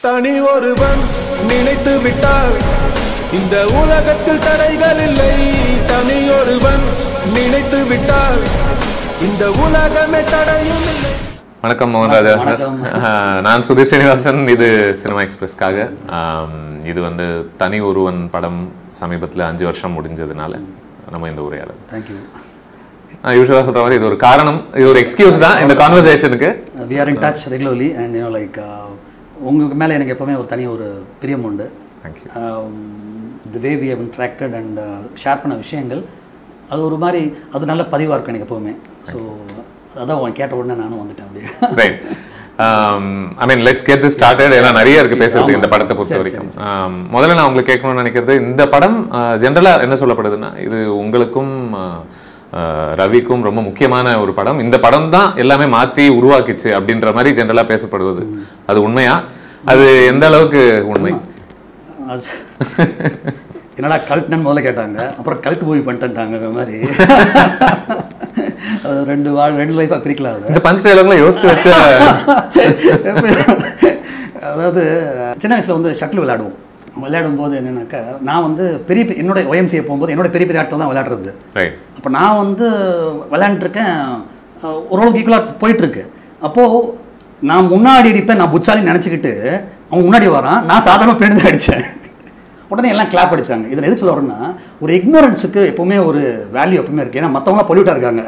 தனி ஒருவன் நினைத்து விட்டால் இந்த உலகத்தில் தடைகள் இல்லை தனி ஒருவன் நினைத்து விட்டால் இந்த உலகமே தடையும் இல்லை வணக்கம் மோகன்ராஜா சார் வணக்கம். ஆஹ், நான் சுதீர் ஸ்ரீனிவாசன் இது சினிமா எக்ஸ்பிரஸ்க்காக ஆம், இது வந்து தனி ஒருவன் படம் சமீபத்தில் அஞ்சு வருஷம் முடிஞ்சதுனால நம்ம இந்த உரையாடல் தேங்க்யூ நான் யூஸ்வலாக சொல்ற மாதிரி இது ஒரு காரணம் இது ஒரு எக்ஸ்கியூஸ் தான் இந்த கான்வர்சேஷனுக்கு we are in touch regularly and you know like உங்களுக்கு மேலே எனக்கு எப்போவுமே ஒரு தனி ஒரு பிரியம் உண்டு thank you the way we have interacted and share பண்ண விஷயங்கள் அது ஒரு மாதிரி அது நல்ல பதிவாக இருக்கும் எனக்கு எப்போவுமே ஸோ அதான் உன் கேட்ட உடனே நானும் வந்துட்டேன் அப்படியே right I mean let's get this started ஏன்னா நிறைய இருக்கு பேசுறதுக்கு இந்த படத்தை பொறுத்த சரி, வரைக்கும் Um, முதல்ல நான் உங்களுக்கு கேட்கணும்னு நினைக்கிறது இந்த படம் ஜென்ரலா என்ன சொல்லப்படுதுன்னா இது உங்களுக்கும் uh, uh, ரவிக்கும் ரொம்ப முக்கியமான ஒரு படம் இந்த படம் தான் எல்லாமே மாத்தி உருவாக்கிச்சு அப்படின்ற மாதிரி ஜென்ரலா பேசப்படுவது அது உண்மையா அது எந்த அளவுக்கு உண்மை அது என்னடா கல்ட்னு முதல்ல கேட்டாங்க அப்புறம் கல்ட் மூவி பண்ணிட்டாங்க அந்த மாதிரி அது ரெண்டு வாழ் ரெண்டு லைஃபாக பிரிக்கலாம் அதை இந்த பஞ்ச் டைலாக்லாம் யோசிச்சு வச்ச அதாவது சின்ன வயசில் வந்து ஷட்டில் விளையாடுவோம் விளையாடும் போது என்னன்னாக்கா நான் வந்து பெரிய பெரிய- என்னோட ஒயம்சியை போகும்போது என்னோட பெரிய பெரிய ஆட்கள் தான் விளையாடுறது ரைட் அப்போ நான் வந்து விளையாண்டுருக்கேன் அஹ், ஓரளவுக்கு ஈக்குவலாக போயிட்டுருக்கு அப்போது நான் முன்னாடி அடிப்பேன் நான் புச்சாலின்னு நினச்சிக்கிட்டு அவன் முன்னாடி வரான் நான் சாதாரண பின்னாடி தான் அடித்தேன் உடனே எல்லாம் கிளாப் அடிச்சாங்க இதில் எது சொல்ல வரேன்னா ஒரு இக்னோரன்ஸுக்கு எப்பவுமே ஒரு வேல்யூ எப்பவுமே இருக்குது ஏன்னா மற்றவங்க பொல்யூட்டாக இருக்காங்க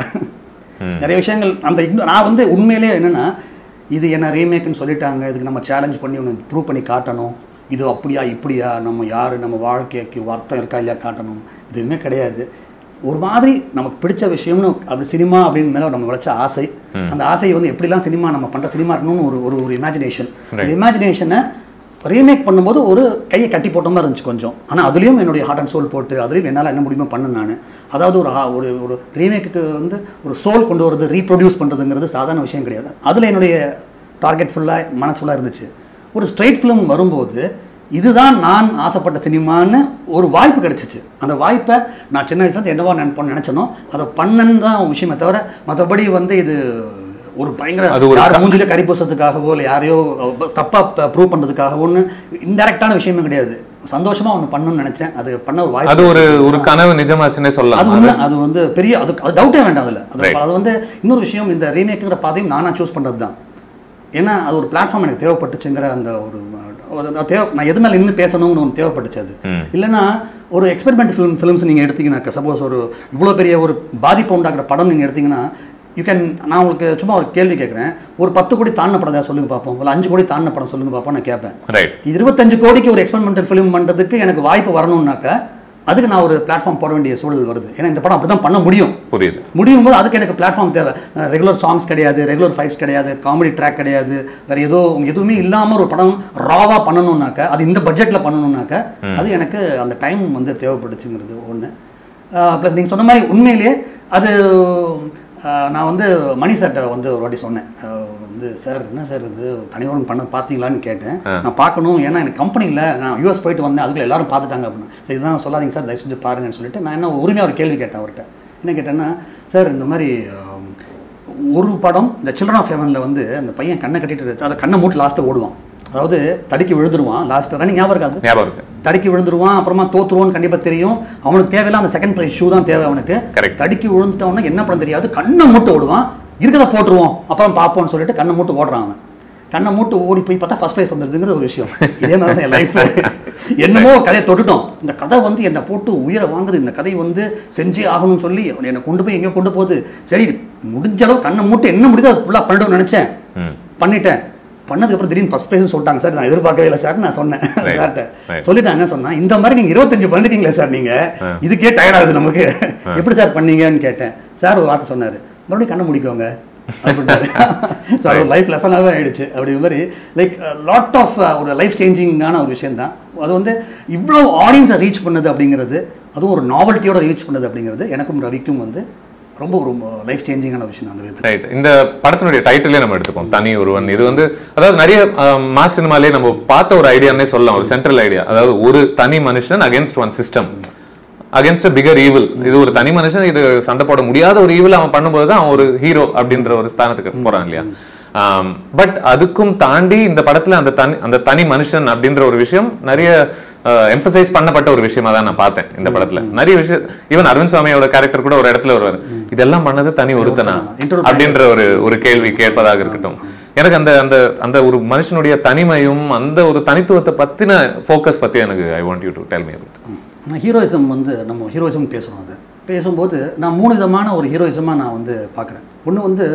நிறைய விஷயங்கள் அந்த igno- நான் வந்து உண்மையிலே என்னென்னா இது என்ன ரீமேக்குன்னு சொல்லிட்டாங்க இதுக்கு நம்ம சேலஞ்ச் பண்ணி ஒன்று ப்ரூவ் பண்ணி காட்டணும் இது அப்படியா இப்படியா நம்ம யார் நம்ம வாழ்க்கைக்கு அர்த்தம் இருக்கா இல்லையா காட்டணும் இது எதுவுமே கிடையாது ஒரு மாதிரி நமக்கு பிடிச்ச விஷயம்னு அப்படி சினிமா அப்படின்னு மேலே நம்ம வளர்ச்ச ஆசை அந்த ஆசையை வந்து எப்படிலாம் சினிமா நம்ம பண்ணுற சினிமா இருக்கணும்னு ஒரு ஒரு ஒரு இமேஜினேஷன் அந்த இமேஜினேஷனை ரீமேக் பண்ணும்போது ஒரு கையை கட்டி போட்ட மாதிரி இருந்துச்சு கொஞ்சம் ஆனால் அதுலேயும் என்னுடைய ஹார்ட் அண்ட் சோல் போட்டு அதுலேயும் என்னால் என்ன முடியுமோ பண்ணேன் நான் அதாவது ஒரு ஆ- ஒரு ஒரு ரீமேக்கு வந்து ஒரு சோல் கொண்டு வரது ரீப்ரொடியூஸ் பண்ணுறதுங்கிறது சாதாரண விஷயம் கிடையாது அதில் என்னுடைய டார்கெட் ஃபுல்லாக மனசு ஃபுல்லாக இருந்துச்சு ஒரு ஸ்ட்ரைட் ஃபிலிம் வரும்போது இதுதான் நான் ஆசைப்பட்ட சினிமான்னு ஒரு வாய்ப்பு கிடைச்சிச்சு அந்த வாய்ப்பை நான் சின்ன வயசுல என்னவா நினைப்போன்னு நினச்சனோ அதை பண்ணன்னு தான் விஷயமே தவிர மற்றபடி வந்து இது ஒரு பயங்கர அது ஒரு யார் மூஞ்சில கறி பூசத்துக்காகவோ இல்லை யாரையோ அஹ், தப்பா ப்ரூவ் பண்ணுறதுக்காகவோ இன்டெரக்டான விஷயமே கிடையாது சந்தோஷமா ஒன்று பண்ணணும்னு நினைச்சேன் அது பண்ண ஒரு வாய்ப்பு அது ஒரு ஒரு கனவு நிஜமாச்சுன்னே அது சொல்லலாம் உண்மை அது வந்து பெரிய அது அது டவுட்டே வேண்டாம் அதில் அது Right. அது வந்து இன்னொரு விஷயம் இந்த ரீமேக்குங்கிற பாதையும் நானாக சூஸ் பண்ணுறது தான் ஏன்னா அது ஒரு பிளாட்ஃபார்ம் எனக்கு தேவைப்பட்டுச்சுங்கிற அந்த ஒரு அது- அது தேவை நான் எது மேலே நின்று பேசணும்னு ஒன்று தேவைப்பட்டுச்சு அது இல்லைன்னா ஒரு எக்ஸ்பெரிமெண்ட் ஃபிலிம் ஃபிலிம்ஸ் நீங்கள் எடுத்தீங்கன்னாக்கா சப்போஸ் ஒரு இவ்வளோ பெரிய ஒரு பாதிப்பு உண்டாக்குற படம் நீங்கள் எடுத்தீங்கன்னா யூ கேன் நான் உங்களுக்கு சும்மா ஒரு கேள்வி கேட்குறேன் ஒரு பத்து கோடி தாண்டின படம் ஏதாவது சொல்லுங்க பார்ப்போம் இல்லை அஞ்சு கோடி தாண்டின படம் சொல்லுங்க பார்ப்போம் நான் கேட்பேன் ரைட் இருபத்தஞ்சு கோடிக்கு ஒரு எக்ஸ்பெரிமெண்டல் ஃபிலிம் பண்ணுறதுக்கு எனக்கு வாய்ப்பு வரணும்னாக்கா அதுக்கு நான் ஒரு பிளாட்ஃபார்ம் போட வேண்டிய சூழல் வருது ஏன்னா இந்த படம் அப்படி தான் பண்ண முடியும் புரியுது முடியும் போது அதுக்கு எனக்கு பிளாட்ஃபார்ம் தேவை ரெகுலர் சாங்ஸ் கிடையாது ரெகுலர் ஃபைட்ஸ் கிடையாது காமெடி ட்ராக் கிடையாது வேற ஏதோ எதுவுமே இல்லாமல் ஒரு படம் ராவாக பண்ணணும்னாக்க அது இந்த பட்ஜெட்டில் பண்ணணும்னாக்க அது எனக்கு அந்த டைம் வந்து தேவைப்பட்டுச்சுங்கிறது ஒன்று ப்ளஸ் நீங்கள் சொன்ன மாதிரி உண்மையிலேயே அது ஆஹ், நான் வந்து மணி சார்ட்ட வந்து ஒரு வாட்டி சொன்னேன் ஆஹ், வந்து சார் என்ன சார் இது தனிவரம் பண்ண பார்த்தீங்களான்னு கேட்டேன் நான் பார்க்கணும் ஏன்னா எனக்கு கம்பெனி இல்லை நான் யூஎஸ் போயிட்டு வந்தேன் அதுக்குள்ள எல்லாரும் பார்த்துட்டாங்க அப்படின்னு சரி இதான் சொல்லாதீங்க சார் தயவு செஞ்சு பாருங்கன்னு சொல்லிட்டு நான் என்ன உரிமையாக ஒரு கேள்வி கேட்டேன் அவர்கிட்ட என்ன கேட்டேன்னா சார் இந்த மாதிரி ஆம், ஒரு படம் இந்த சில்ட்ரன் ஆஃப் ஹெவனில் வந்து அந்த பையன் கண்ணை கட்டிட்டு அதை கண்ணை மூட்டு லாஸ்ட்டில் ஓடுவான் அதாவது தடுக்கி விழுந்துருவான் லாஸ்ட் ரன்னிங் ஞாபகம் இருக்காது ஞாபகம் இருக்கு தடுக்கி விழுந்துருவான் அப்புறமா தோத்துருவான்னு கண்டிப்பாக தெரியும் அவனுக்கு தேவையில்ல அந்த செகண்ட் ப்ரைஸ் ஷூ தான் தேவை அவனுக்கு Correct. தடுக்கி விழுந்துட்டவனா என்ன பண்ண தெரியாது கண்ணை மூட்டு ஓடுவான் இருக்கதை போட்டுருவோம் அப்புறம் பார்ப்போம்னு சொல்லிட்டு கண்ணை மூட்டு ஓடுறான் அவன் கண்ணை மூட்டு ஓடி போய் பார்த்தா ஃபர்ஸ்ட் ப்ரைஸ் வந்துருதுங்கிறது ஒரு விஷயம் இதே மாதிரி தான் என் லைஃப் என்னமோ கதையை தொட்டுட்டோம் இந்த கதை வந்து என்னை போட்டு உயிரை வாங்குது இந்த கதை வந்து செஞ்சே ஆகணும்னு சொல்லி என்னை கொண்டு போய் எங்கேயோ கொண்டு போகுது சரி முடிஞ்ச அளவு கண்ணை மூட்டு என்ன முடியுதோ அது ஃபுல்லாக பண்ணிடும்னு நினச்சேன் ம் பண்ணிட்டேன் பண்ணதுக்கப்புறம் திடீர்னு ஃபர்ஸ்ட் ப்ரைஸ் சொல்லிட்டாங்க சார் நான் எதிர்பார்க்கவே இல்லை சார் நான் சொன்னேன் Right. சார்கிட்ட Right. சொல்லிட்டு நான் என்ன சொன்னா இந்த மாதிரி நீங்க இருபத்தஞ்சு பண்ணிருக்கீங்களே சார் நீங்க இதுக்கே டயர்ட் ஆகுது நமக்கு எப்படி சார் பண்ணீங்கன்னு கேட்டேன் சார் ஒரு வார்த்தை சொன்னாரு மறுபடியும் கண்ணை முடிக்கோங்க அப்படின்ட்டாரு ஸோ அது லைஃப் லெசனாகவே ஆயிடுச்சு அப்படி மாதிரி லைக் லாட் ஆஃப் ஒரு லைஃப் சேஞ்சிங்கான ஒரு விஷயம் தான் அது வந்து இவ்வளோ ஆடியன்ஸை ரீச் பண்ணது அப்படிங்கிறது அதுவும் ஒரு நாவல்ட்டியோட ரீச் பண்ணது அப்படிங்கிறது எனக்கும் ரவிக்கும் வந்து ரொம்ப ஒரு லைஃப் சேஞ்சிங்கான விஷயம் தான் அந்த விதத்தில் ரைட் இந்த படத்தினுடைய டைட்டிலே நம்ம எடுத்துப்போம் தனி ஒருவன் இது வந்து அதாவது நிறைய மாஸ் சினிமாலே நம்ம பார்த்த ஒரு ஐடியானே சொல்லலாம் ஒரு சென்ட்ரல் ஐடியா அதாவது ஒரு தனி மனுஷன் against one system against bigger evil இது ஒரு தனி மனுஷன் இது சண்டை போட முடியாத ஒரு ஈவில் அவன் பண்ணும்போது தான் அவன் ஒரு ஹீரோ அப்படின்ற ஒரு ஸ்தானத்துக்கு போறான் இல்லையா பட் அதுக்கும் தாண்டி இந்த படத்துல அந்த தனி அந்த தனி மனுஷன் அப்படின்ற ஒரு விஷயம் நிறைய எம்பசைஸ் பண்ணப்பட்ட ஒரு விஷயமா தான் நான் பார்த்தேன் இந்த படத்துல நிறைய விஷயம் ஈவன் அரவிந்த் சுவாமியோட கேரக்டர் கூட ஒரு இடத்துல வருவார் இதெல்லாம் பண்ணது தனி ஒருத்தனா Interval அப்படின்ற ஒரு ஒரு கேள்வி கேட்பதாக இருக்கட்டும் எனக்கு அந்த அந்த அந்த ஒரு மனுஷனுடைய தனிமையும் அந்த ஒரு தனித்துவத்தை பத்தின ஃபோக்கஸ் பத்தி எனக்கு I want you to tell me நான் ஹீரோயிசம் வந்து நம்ம ஹீரோயிசம் பேசுகிறோம் அது பேசும்போது நான் மூணு விதமான ஒரு ஹீரோயிசமாக நான் வந்து பார்க்குறேன் ஒன்று வந்து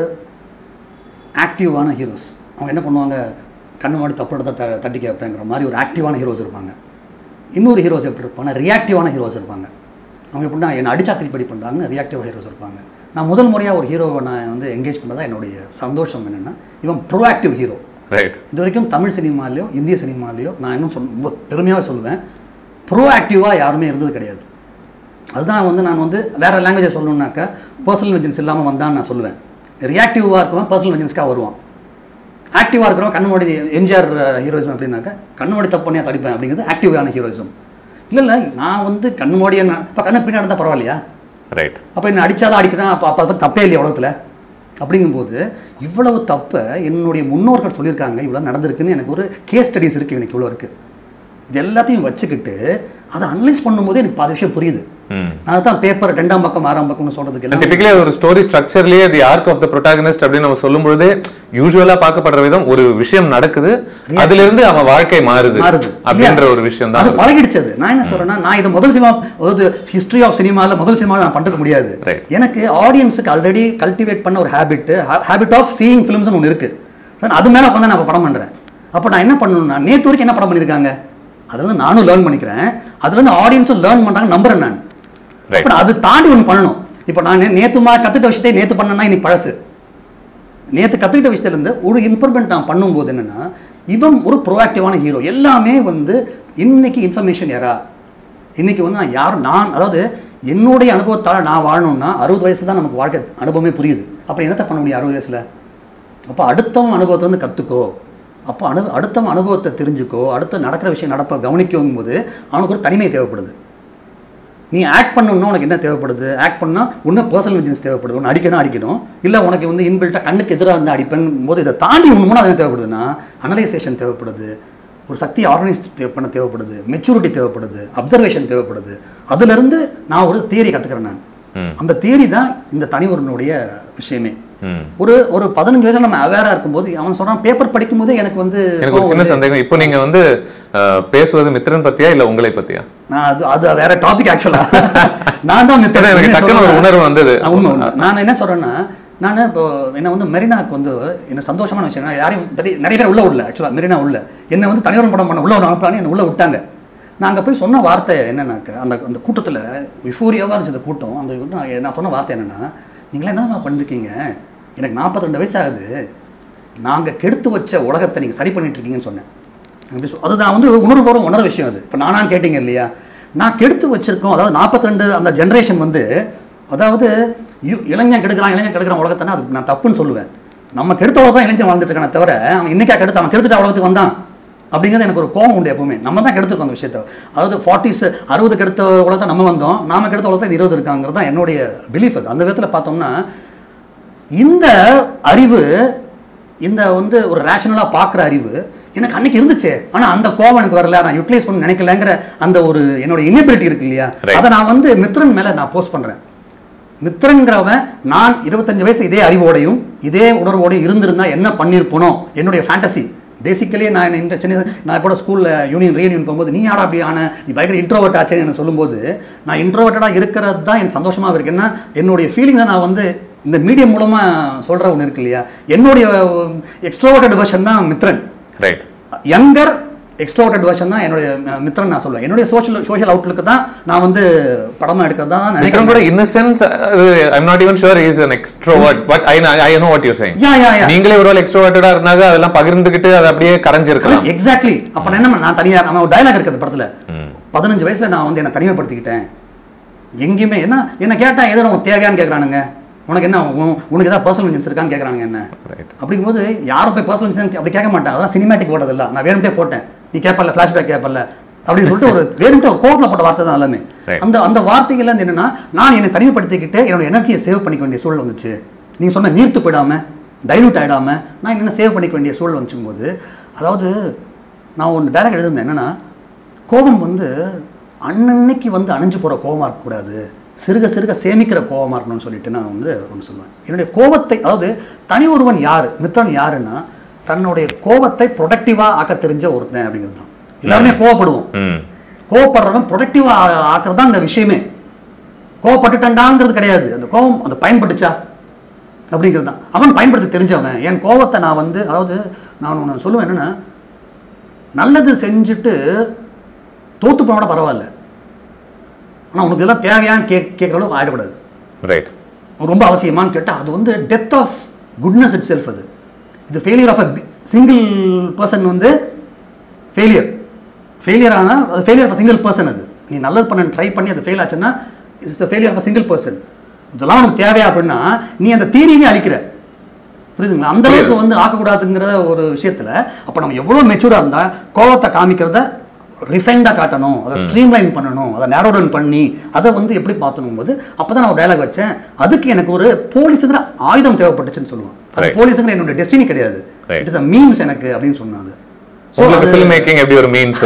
ஆக்டிவான ஹீரோஸ் அவங்க என்ன பண்ணுவாங்க கண்ணு மாடி தப்பு எடுத்தா த தட்டி கேட்பேங்கிற மாதிரி ஒரு ஆக்டிவான ஹீரோஸ் இருப்பாங்க இன்னொரு ஹீரோஸ் எப்படி இருப்பாங்க ரியாக்டிவான ஹீரோஸ் இருப்பாங்க அவங்க எப்படின்னா என்னை அடிச்சா திருப்பி பண்ணுறாங்கன்னு ரியாக்டிவ் ஹீரோஸ் இருப்பாங்க நான் முதல் முறையாக ஒரு ஹீரோவை நான் வந்து என்கேஜ் பண்ணதா என்னுடைய சந்தோஷம் என்னென்னா இவன் ப்ரோஆக்டிவ் ஹீரோ ரைட் இது வரைக்கும் தமிழ் சினிமாலேயோ இந்திய சினிமாலேயோ நான் இன்னும் சொல் ரொம்ப பெருமையாக சொல்லுவேன் ப்ரோஆக்டிவாக யாருமே இருந்தது கிடையாது அதுதான் வந்து நான் வந்து வேறு லாங்குவேஜை சொல்லணுன்னாக்கா பர்சனல் வெஞ்சன்ஸ் இல்லாமல் வந்தான்னு நான் சொல்லுவேன் ரியாக்டிவாக இருக்கவன் பர்சனல் வெஞ்சன்ஸ்க்காக வருவான் ஆக்டிவாக இருக்கிறவன் கண்ணுமோடி எம்ஜிஆர் ஹீரோயிசம் அப்படின்னாக்கா கண்ணுமோடி தப்பு பண்ணியா தடிப்பேன் அப்படிங்கிறது ஆக்டிவான ஹீரோயிசம் இல்லை இல்லை நான் வந்து கண்ணுமோடியை நான் இப்போ கண்ணு பின்னாடி இருந்தால் பரவாயில்லையா ரைட் அப்போ என்ன அடிச்சாதான் அடிக்கிறேன் அப்போ அப்போ அது தப்பே இல்லையா உலகத்தில் அப்படிங்கும்போது இவ்வளவு தப்பை என்னுடைய முன்னோர்கள் சொல்லியிருக்காங்க இவ்வளோ நடந்திருக்குன்னு எனக்கு ஒரு கேஸ் ஸ்டடீஸ் இருக்குது எனக்கு இவ்வளோ இருக்குது இது எல்லாத்தையும் வச்சுக்கிட்டு அதை அனலைஸ் பண்ணும்போது எனக்கு பாதி விஷயம் புரியுது ம் அதுதான் பேப்பர் ரெண்டாம் பக்கம் ஆறாம் பக்கம்னு சொல்கிறதுக்கு எல்லாம் டிபிக்கலி ஒரு ஸ்டோரி ஸ்ட்ரக்சர்லயே the arc of the protagonist அப்படின்னு நம்ம சொல்லும் பொழுதே யூஸ்வலா பார்க்கப்படுற விதம் ஒரு விஷயம் நடக்குது அதுல இருந்து அவன் வாழ்க்கை மாறுது மாறுது அப்படின்ற ஒரு விஷயம் அது தான் பழகிடுச்சு அது நான் என்ன சொல்றேன்னா நான் இதை முதல் சினிமா அதாவது ஹிஸ்டரி ஆஃப் சினிமால முதல் சினிமாவில் நான் பண்ணிருக்க முடியாது Right. எனக்கு ஆடியன்ஸுக்கு ஆல்ரெடி கல்டிவேட் பண்ண ஒரு ஹேபிட் ஹேபிட் ஆஃப் சீயிங் ஃபிலிம்ஸ்னு ஒன்று இருக்கு அதான் அது மேலே உட்காந்து நான் இப்ப படம் பண்றேன் அப்போ நான் என்ன பண்ணணும்னா நேத்து வரைக்கும் என்ன படம் பண்ணியிருக்காங்க அதுல இருந்து நானும் லேர்ன் பண்ணிக்கிறேன் அதுல இருந்து ஆடியன்ஸும் லேர்ன் பண்றாங்க நம்புறேன் நான் Right. அப்ப அது தாண்டி ஒன்று பண்ணணும் இப்போ நான் நே- நேத்து மா கத்துக்கிட்ட விஷயத்தை நேத்து பண்ணேன்னா இன்னைக்கு பழசு நேத்து கத்துக்கிட்ட விஷயத்துல இருந்து ஒரு இம்ப்ரூவ்மெண்ட் நான் பண்ணும்போது என்னன்னா இவன் ஒரு ப்ரோஆக்டிவான ஹீரோ எல்லாமே வந்து இன்னைக்கு இன்ஃபர்மேஷன் எரா இன்னைக்கு வந்து நான் யார் நான் அதாவது என்னுடைய அனுபவத்தால் நான் வாழணும்னா அறுபது வயசு தான் நமக்கு வாழ்க்கை அனுபவமே புரியுது அப்புறம் என்னத்த பண்ண முடியும் அறுபது வயசுல அப்போ அடுத்தவன் அனுபவத்தை வந்து கற்றுக்கோ அப்போ அனு அடுத்தவன் அனுபவத்தை தெரிஞ்சுக்கோ அடுத்த நடக்கிற விஷயம் நடப்ப கவனிக்கும் போது அவனுக்கு ஒரு தனிமை தேவைப்படுது நீ ஆக்ட் பண்ணணும்னா உனக்கு என்ன தேவைப்படுது ஆக்ட் பண்ணால் ஒன்று பர்சனல் விஜினஸ் தேவைப்படுது ஒன்று அடிக்கணும் அடிக்கணும் இல்லை உனக்கு வந்து இன்பில்ட்டாக கண்ணுக்கு எதிராக இருந்து அடிப்பேன் போது இதை தாண்டி ஒன்று மூணு அது என்ன தேவைப்படுதுன்னா அனலைசேஷன் தேவைப்படுது ஒரு சக்தி ஆர்கனைஸ் பண்ண தேவைப்படுது மெச்சூரிட்டி தேவைப்படுது அப்சர்வேஷன் தேவைப்படுது அதுலேருந்து நான் ஒரு தியரி கற்றுக்கிறேன் நான் ம். அந்த தியரி தான் இந்த தனி ஒருவனுடைய விஷயமே ம். ஒரு ஒரு பதினஞ்சு வயசுல நம்ம அவேரா இருக்கும்போது அவன் சொல்றான் பேப்பர் படிக்கும்போதே எனக்கு வந்து எனக்கு ஒரு கோவம் சின்ன வருது. சந்தேகம் இப்போ நீங்க வந்து அஹ், பேசுவது மித்திரன் பத்தியா இல்ல உங்களை பத்தியா நான் அது அது வேற டாபிக் ஆக்சுவலா நான் தான் மித்தனை ஏன்னா எனக்கு டக்குன்னு ஒரு உணர்வு வந்தது. உண்மை உண்மை நான் என்ன சொல்றேன்னா நான் இப்போ என்ன வந்து மெரினாக்கு வந்து என்ன சந்தோஷமான விஷயம் நான் யாரையும் தெரி- நிறைய பேர் உள்ள விடல ஆக்சுவலாக மெரினா உள்ள என்னை வந்து தனியார் படம் பண்ண உள்ள ஒரு அனுப்பலான்னு என்னை உள்ள விட்டாங்க நான் அங்கே போய் சொன்ன வார்த்தை என்னன்னாக்க அந்த அந்த கூட்டத்தில் யுஃபோரியாவாக இருந்துச்சு அந்த கூட்டம் அந்த நான் நான் சொன்ன வார்த்தை என்னன்னா நீங்களே என்னமா பண்ணிருக்கீங்க எனக்கு 42 வயசு ஆகுது நாங்கள் கெடுத்து வச்ச உலகத்தை நீங்கள் சரி பண்ணிட்டு இருக்கீங்கன்னு சொன்னேன் அப்படி சொ- அதுதான் வந்து உணர்வுபூர்வம் உணர விஷயம் அது இப்போ நானான்னு கேட்டீங்க இல்லையா நான் கெடுத்து வச்சிருக்கோம் அதாவது 42 அந்த ஜென்ரேஷன் வந்து அதாவது யு- இளைஞன் கெடுக்கிறான் இளைஞன் கெடுக்கிறான் உலகத்தை அது நான் தப்புன்னு சொல்லுவேன் நம்ம கெடுத்த உலகம் தான் இளைஞன் வாழ்ந்துட்டு இருக்கானே தவிர அவன் இன்னைக்கா கெடுத்து அவன் கெடுத்துட்ட உலகத்துக்கு வந்தான் அப்படிங்கிறது எனக்கு ஒரு கோவம் உண்டு எப்பவுமே நம்ம தான் கெடுத்துருக்கோம் அந்த விஷயத்தை அதாவது ஃபார்ட்டிஸ் அறுபது கெடுத்த உலகத்தை நம்ம வந்தோம் நாம கெடுத்த உலகத்தை இருபது இருக்காங்கிறது தான் என்னுடைய பிலீஃப் அது அந்த விதத்தில் பார்த்தோம்னா இந்த அறிவு இந்த வந்து ஒரு ரேஷனலாக பார்க்குற அறிவு எனக்கு அன்னைக்கு இருந்துச்சு ஆனால் அந்த கோவம் எனக்கு வரல நான் யூட்டிலைஸ் பண்ண நினைக்கலங்கிற அந்த ஒரு என்னோட இனபிலிட்டி இருக்கு இல்லையா Right. அதை நான் வந்து மித்ரன் மேலே நான் போஸ்ட் பண்ணுறேன் மித்ரன்கிறவன் நான் இருபத்தஞ்சு வயசுல இதே அறிவோடையும் இதே உணர்வோடையும் இருந்திருந்தா என்ன பண்ணியிருப்பனோ என்னுடைய ஃபேண்டசி பேசிக்கலி நான் இந்த சின்ன நான் இப்போ ஸ்கூலில் யூனியன் ரீயூனியன் போகும்போது நீ யாரா அப்படி ஆன நீ பயங்கர இன்ட்ரோவர்ட் ஆச்சேன்னு எனக்கு சொல்லும்போது நான் இன்ட்ரோவர்ட்டடாக இருக்கிறது தான் எனக்கு சந்தோஷமாக இருக்கு ஏன்னா என்னுடைய ஃபீலிங்கை நான் வந்து இந்த மீடியம் மூலமாக சொல்கிற ஒன்று இருக்கு இல்லையா என்னுடைய எக்ஸ்ட்ரோவர்டட் வெர்ஷன் தான் Mithran right younger extroverted version தான் என்னுடைய அஹ், மித்ரன் நான் சொல்லுவேன் என்னுடைய சோஷியல் சோஷியல் அவுட்லுக்கு தான் நான் வந்து படமாக எடுக்கிறது தான் நான் விக்ரம் நினைக்கிறேன் கூட innocence I'm not even sure is an extrovert but I I know what you saying yeah yeah yeah நீங்களே ஒருவேளை எக்ஸ்ட்ரோவர்ட்டடா இருந்தாங்க அதெல்லாம் பகிர்ந்துகிட்டு அது அப்படியே கரைஞ்சிருக்கலாம் எக்ஸாக்ட்லி அப்ப நான் என்ன பண்ண- நான் தனியா நம்ம ஒரு டயலாக் இருக்கு அந்த படத்துல பதினஞ்சு வயசுல நான் வந்து என்ன தனிமைப்படுத்திக்கிட்டேன் எங்கேயுமே என்ன என்ன கேட்டா எதோ உனக்கு தேவையான்னு கேக்குறானுங்க உனக்கு என்ன உன்- உனக்கு ஏதாவது பர்சனல் இன்ஜின்ஸ் இருக்கான்னு கேக்குறானுங்க என்ன Right. அப்படிங்கும்போது யாரும் போய் பர்சனல் இன்ஜின்ஸ் அப்படி கேட்க மாட்டாங்க அதெல்லாம் சினிமேட்டிக் ஓட்டதில்ல நான் வேணும்ட்டே போட்டேன் நீ கேட்பல ஃபிளாஷ்பேக் கேட்பல அப்படின்னு சொல்லிட்டு ஒரு வேணும்ட்டே ஒரு கோவத்தில் போட்ட வார்த்தை தான் எல்லாமே Right. அந்த அந்த வார்த்தைகள் வந்து என்னன்னா நான் என்னை தனிமைப்படுத்திக்கிட்டு என்னோட எனர்ஜியை சேவ் பண்ணிக்க வேண்டிய சூழல் வந்துச்சு நீங்க சொன்ன நீர்த்து போயிடாம டைலூட் ஆகிடாம நான் என்ன சேவ் பண்ணிக்க வேண்டிய சூழல் வந்துச்சும் போது அதாவது நான் ஒன்று டைலாக் எழுதியிருந்தேன் என்னன்னா கோபம் வந்து அன்னன்னைக்கு வந்து அணைஞ்சு போகிற கோபமாக இருக்கக்கூடாது சிறுக சிறுக சேமிக்கிற கோபமாக இருக்கணும்னு சொல்லிட்டு நான் வந்து ஒன்று சொல்லுவேன் என்னுடைய கோபத்தை அதாவது தனி ஒருவன் யார் மித்திரன் யாருன்னா தன்னுடைய கோபத்தை ப்ரொடக்டிவாக ஆக்க தெரிஞ்ச ஒருத்தன் அப்படிங்கிறது தான் எல்லாருமே கோவப்படுவோம் ம் கோவப்படுறவன் ப்ரொடக்டிவாக ஆக்குறது தான் இந்த விஷயமே கோவப்பட்டுட்டண்டாங்கிறது கிடையாது அந்த கோவம் அந்த பயன்பட்டுச்சா அப்படிங்கிறது தான் அவன் பயன்படுத்த தெரிஞ்சவன் என் கோவத்தை நான் வந்து அதாவது நான் ஒன்று சொல்லுவேன் என்னன்னா நல்லது செஞ்சுட்டு தோத்து போனோட பரவாயில்ல ஆனால் உனக்கு இதெல்லாம் தேவையான்னு கே கேட்குற அளவுக்கு ஆயிடக்கூடாது ரைட் ரொம்ப அவசியமான்னு கேட்டால் அது வந்து death of goodness itself அது இது failure of a single person வந்து ஃபெயிலியர் ஃபெயிலியர் ஆனால் அது ஃபெயிலியர் ஆஃப் சிங்கிள் பர்சன் அது நீ நல்லது பண்ண ட்ரை பண்ணி அது ஃபெயில் ஆச்சுன்னா it's failure of single person இதெல்லாம் உனக்கு தேவையா அப்படின்னா நீ அந்த தீரியவே அழிக்கிற புரியுதுங்களா அந்த அளவுக்கு வந்து ஆக்கக்கூடாதுங்கிற ஒரு விஷயத்துல அப்போ நம்ம எவ்வளோ மெச்சூர்டாக இருந்தால் கோவத்தை காமிக்கிறத ரிஃபைண்டாக காட்டணும் அதை ஸ்ட்ரீம்லைன் பண்ணணும் அதை நேரோ டவுன் பண்ணி அதை வந்து எப்படி பார்த்தணும் போது அப்போ தான் நான் ஒரு டைலாக் வச்சேன் அதுக்கு எனக்கு ஒரு போலீஸுங்கிற ஆயுதம் தேவைப்பட்டுச்சுன்னு சொல்லுவேன் அது Right. போலீஸுங்கிற என்னோட டெஸ்டினி கிடையாது Right. It is a means எனக்கு அப்படின்னு சொன்னாங்க So உங்களுக்கு அது- ஃபில்ம் மேக்கிங் எப்படி ஒரு மீன்ஸோ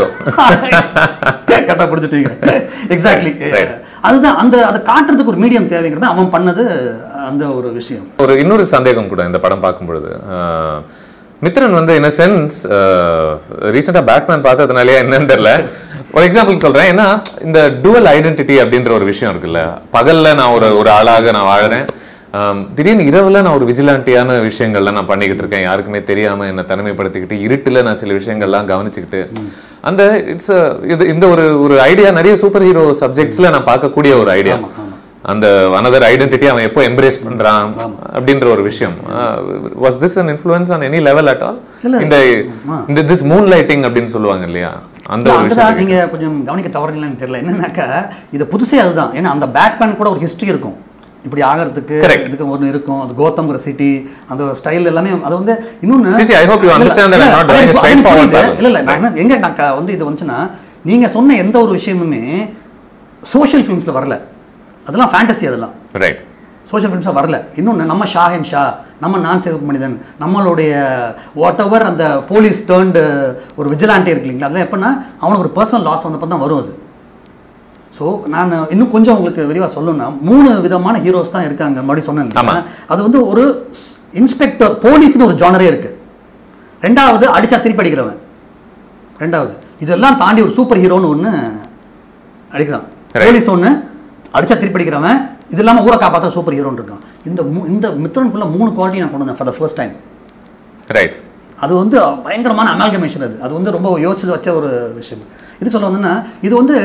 கரெக்டாக பிடிச்சிட்டீங்க எக்ஸாக்ட்லி Right. அதுதான் அந்த அதை காட்டுறதுக்கு ஒரு மீடியம் தேவைங்கிறது அவன் பண்ணது அந்த ஒரு விஷயம் ஒரு இன்னொரு சந்தேகம் கூட இந்த படம் பார்க்கும் பொழுது அஹ், மித்ரன் வந்து இன் சென்ஸ் ரீசெண்டாக பேட்மேன் பார்த்ததுனாலயே என்னன்னு தெரியல ஒரு எக்ஸாம்பிள் சொல்றேன் ஏன்னா இந்த டுவல் ஐடென்டிட்டி அப்படின்ற ஒரு விஷயம் இருக்குல்ல பகல்ல நான் ஒரு ஒரு ஆளாக நான் வாழறேன் ஆம், திடீர்னு இரவுல நான் ஒரு விஜிலாண்டியான விஷயங்கள்லாம் நான் பண்ணிக்கிட்டு இருக்கேன் யாருக்குமே தெரியாம என்னை தனிமைப்படுத்திக்கிட்டு இருட்டுல நான் சில விஷயங்கள்லாம் கவனிச்சுக்கிட்டு அந்த இட்ஸ் இது இந்த ஒரு ஒரு ஐடியா நிறைய சூப்பர் ஹீரோ சப்ஜெக்ட்ஸ்ல நான் பார்க்கக்கூடிய ஒரு ஐடியா அந்த அனதர் ஐடென்டிட்டி அவன் எப்போ எம்ப்ரேஸ் பண்றான் அப்படின்ற ஒரு விஷயம் was this an influence on any level at all இந்த இந்த திஸ் மூன் லைட்டிங் அப்படின்னு சொல்லுவாங்க இல்லையா அந்த ஒரு அங்கதான் விஷயம் நீங்க கொஞ்சம் கவனிக்க தவறுங்களான்னு தெரியல என்னன்னாக்கா இது புதுசே அதுதான் ஏன்னா அந்த பேட்மேன் கூட ஒரு ஹிஸ்டரி இருக்கும் இப்படி ஆகிறதுக்கு Correct. இதுக்கு ஒன்று இருக்கும் அது கோத்தம்ங்கிற சிட்டி அந்த ஸ்டைல் எல்லாமே அது வந்து இன்னொன்னு See, see, I hope you இல்ல, understand that I'm இல்ல, not drawing a அது straightforward புரியுது. parallel. இல்ல இல்ல நான் என்ன- எங்க நான் க- வந்து இது வந்துச்சுன்னா நீங்க சொன்ன எந்த ஒரு விஷயமுமே சோஷியல் ஃபிலிம்ஸ்ல வரல அதெல்லாம் ஃபேண்டசி அதெல்லாம் ரைட் சோஷியல் ஃபிலிம்ஸாக வரல இன்னொன்று நம்ம ஷாஹின் ஷா நம்ம நான் சேவ் மனிதன் நம்மளுடைய வாட் எவர் அந்த போலீஸ் டேர்ன்டு ஒரு விஜிலாண்டே இருக்கு இல்லைங்களா அதெல்லாம் எப்படின்னா அவனுக்கு ஒரு பர்சனல் லாஸ் வந்தப்போ தான் வரும் அது ஸோ நான் இன்னும் கொஞ்சம் உங்களுக்கு விரிவாக சொல்லணும்னா மூணு விதமான ஹீரோஸ் தான் இருக்காங்க மறுபடியும் சொன்னேன் இல்லையா? ஆமா. அது வந்து ஒரு இன்ஸ்பெக்டர் போலீஸ்னு ஒரு ஜானரே இருக்கு ரெண்டாவது அடிச்சா திருப்பி அடிக்கிறவன் ரெண்டாவது இதெல்லாம் தாண்டி ஒரு சூப்பர் ஹீரோன்னு ஒன்று அடிக்கிறான் Right. போலீஸ் ஒன்று அடிச்சா திருப்பி அடிக்கிறவன் இது இல்லாமல் ஊரை காப்பாற்ற சூப்பர் ஹீரோன்னு இருக்கான் இந்த மூ- இந்த மித்ரனுக்குள்ள மூணு குவாலிட்டி நான் கொண்டு வந்தேன் for the first time right அது வந்து பயங்கரமான அமால்கமேஷன் அது அது வந்து ரொம்ப யோசிச்சு வச்ச ஒரு விஷயம் இது சொல்ல வந்தேன்னா இது வந்து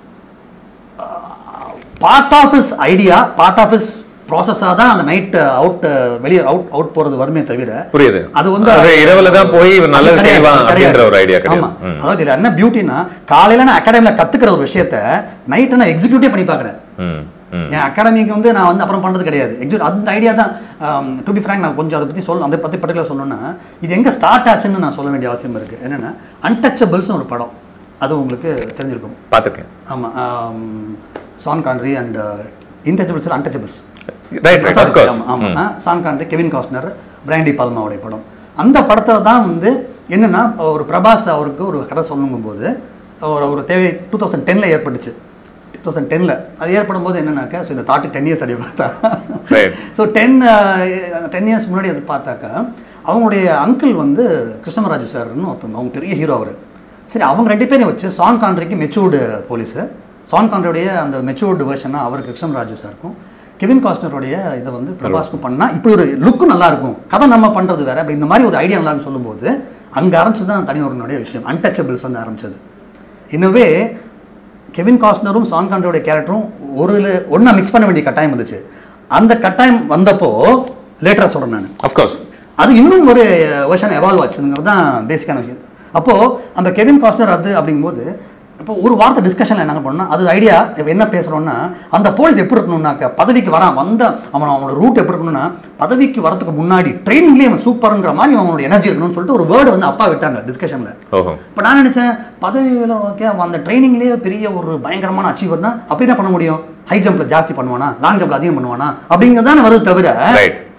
part of is idea part of is ப்ராசஸாக தான் அந்த நைட் அவுட் வெளியே அவுட் அவுட் போகிறது வருமே தவிர புரியுது அது வந்து அது இரவுல தான் போய் இவன் நல்லது அது கிடையாது, செய்வான் அது அப்படின்ற ஒரு ஐடியா ஆமா கிடையாது ம். அதாவது இதுல என்ன பியூட்டினா காலையில நான் அகாடமியில் கத்துக்கிற ஒரு விஷயத்த நைட்டு நான் எக்ஸிக்யூட்டே பண்ணி பார்க்குறேன் ம் ம் என் அகாடமிக்கு வந்து நான் வந்து அப்புறம் பண்ணுறது கிடையாது எக்ஸிக்யூட் அந்த ஐடியா தான் டு பி ஃப்ராங்க் நான் கொஞ்சம் அதை பற்றி சொல்ல அதை பற்றி பர்டிகுலர் சொல்லணும்னா இது எங்கே ஸ்டார்ட் ஆச்சுன்னு நான் சொல்ல வேண்டிய அவசியம் இருக்குது என்னென்னா அன்டச்சபிள்ஸ்னு ஒரு படம் அது உங்களுக்கு தெரிஞ்சிருக்கும் பார்த்துருக்கேன் ஆமாம் Sean Connery and untouchables untouchables right right of course ஆமா Sean Connery Kevin Costner Brian De பால்மாவுடைய படம் அந்த படத்தில் தான் வந்து என்னன்னா ஒரு பிரபாஸ் அவருக்கு ஒரு கதை சொல்லுங்கும் போது ஒரு ஒரு தேவை டூ தௌசண்ட் டென்னில் ஏற்பட்டுச்சு டூ தௌசண்ட் டென்னில் அது ஏற்படும் போது என்னன்னாக்கா ஸோ இந்த தாட்டு டென் இயர்ஸ் அடி பார்த்தா Right. So ten ten years முன்னாடி அது பார்த்தாக்கா அவங்களுடைய அங்கிள் வந்து கிருஷ்ணமராஜு சார்னு ஒருத்தவங்க அவங்க பெரிய ஹீரோ அவர் சரி அவங்க ரெண்டு பேரையும் வச்சு சான் கான்ட்ரிக்கு மெச்சூர்டு போலீஸு சான் கான்ட்ரியுடைய அந்த மெச்சூர்டு வெர்ஷனாக அவருக்கு கிருஷ்ணமராஜு சாருக்கும் கெவின் காஸ்டருடைய இதை வந்து பிரபாஸ்க்கும் பண்ணால் இப்படி ஒரு லுக்கும் நல்லா இருக்கும் கதை நம்ம பண்ணுறது வேற அப்படி இந்த மாதிரி ஒரு ஐடியா நல்லான்னு சொல்லும்போது அங்கே ஆரம்பிச்சது தான் தனி ஒருனுடைய விஷயம் அன்டச்சபிள்ஸ் வந்து ஆரம்பிச்சது இன்னவே கெவின் காஸ்ட்னரும் சான் கான்ட்ரியோட கேரக்டரும் ஒரு ஒன்றா மிக்ஸ் பண்ண வேண்டிய கட்டாயம் வந்துச்சு அந்த கட்டாயம் வந்தப்போ லேட்டராக சொல்கிறேன் நான் ஆஃப் கோர்ஸ் அது இன்னும் ஒரு வருஷன் எவால்வ் ஆச்சுங்கிறது தான் பேசிக்கான விஷயம் அப்போது அந்த கெவின் காஸ்டர் அது அப்படிங்கும்போது இப்போ ஒரு வார்த்தை டிஸ்கஷனில் என்ன பண்ணோம் அது ஐடியா இப்போ என்ன பேசுகிறோம்னா அந்த போலீஸ் எப்படி இருக்கணும்னாக்க பதவிக்கு வரான் வந்த அவன் அவனோட ரூட் எப்படி இருக்கணும்னா பதவிக்கு வரதுக்கு முன்னாடி ட்ரைனிங்லேயே அவன் சூப்பருங்கிற மாதிரி அவனோட எனர்ஜி இருக்கணும்னு சொல்லிட்டு ஒரு வேர்டு வந்து அப்பா விட்டாங்க டிஸ்கஷனில் ஓஹோ இப்போ நான் நினச்சேன் பதவியில் ஓகே அவன் அந்த ட்ரைனிங்லேயே பெரிய ஒரு பயங்கரமான அச்சீவர்னா அப்படி என்ன பண்ண முடியும் ஹை ஜம்பில் ஜாஸ்தி பண்ணுவானா லாங் ஜம்பில் அதிகம் பண்ணுவானா அப்படிங்கிறது தானே வருது தவிர Right.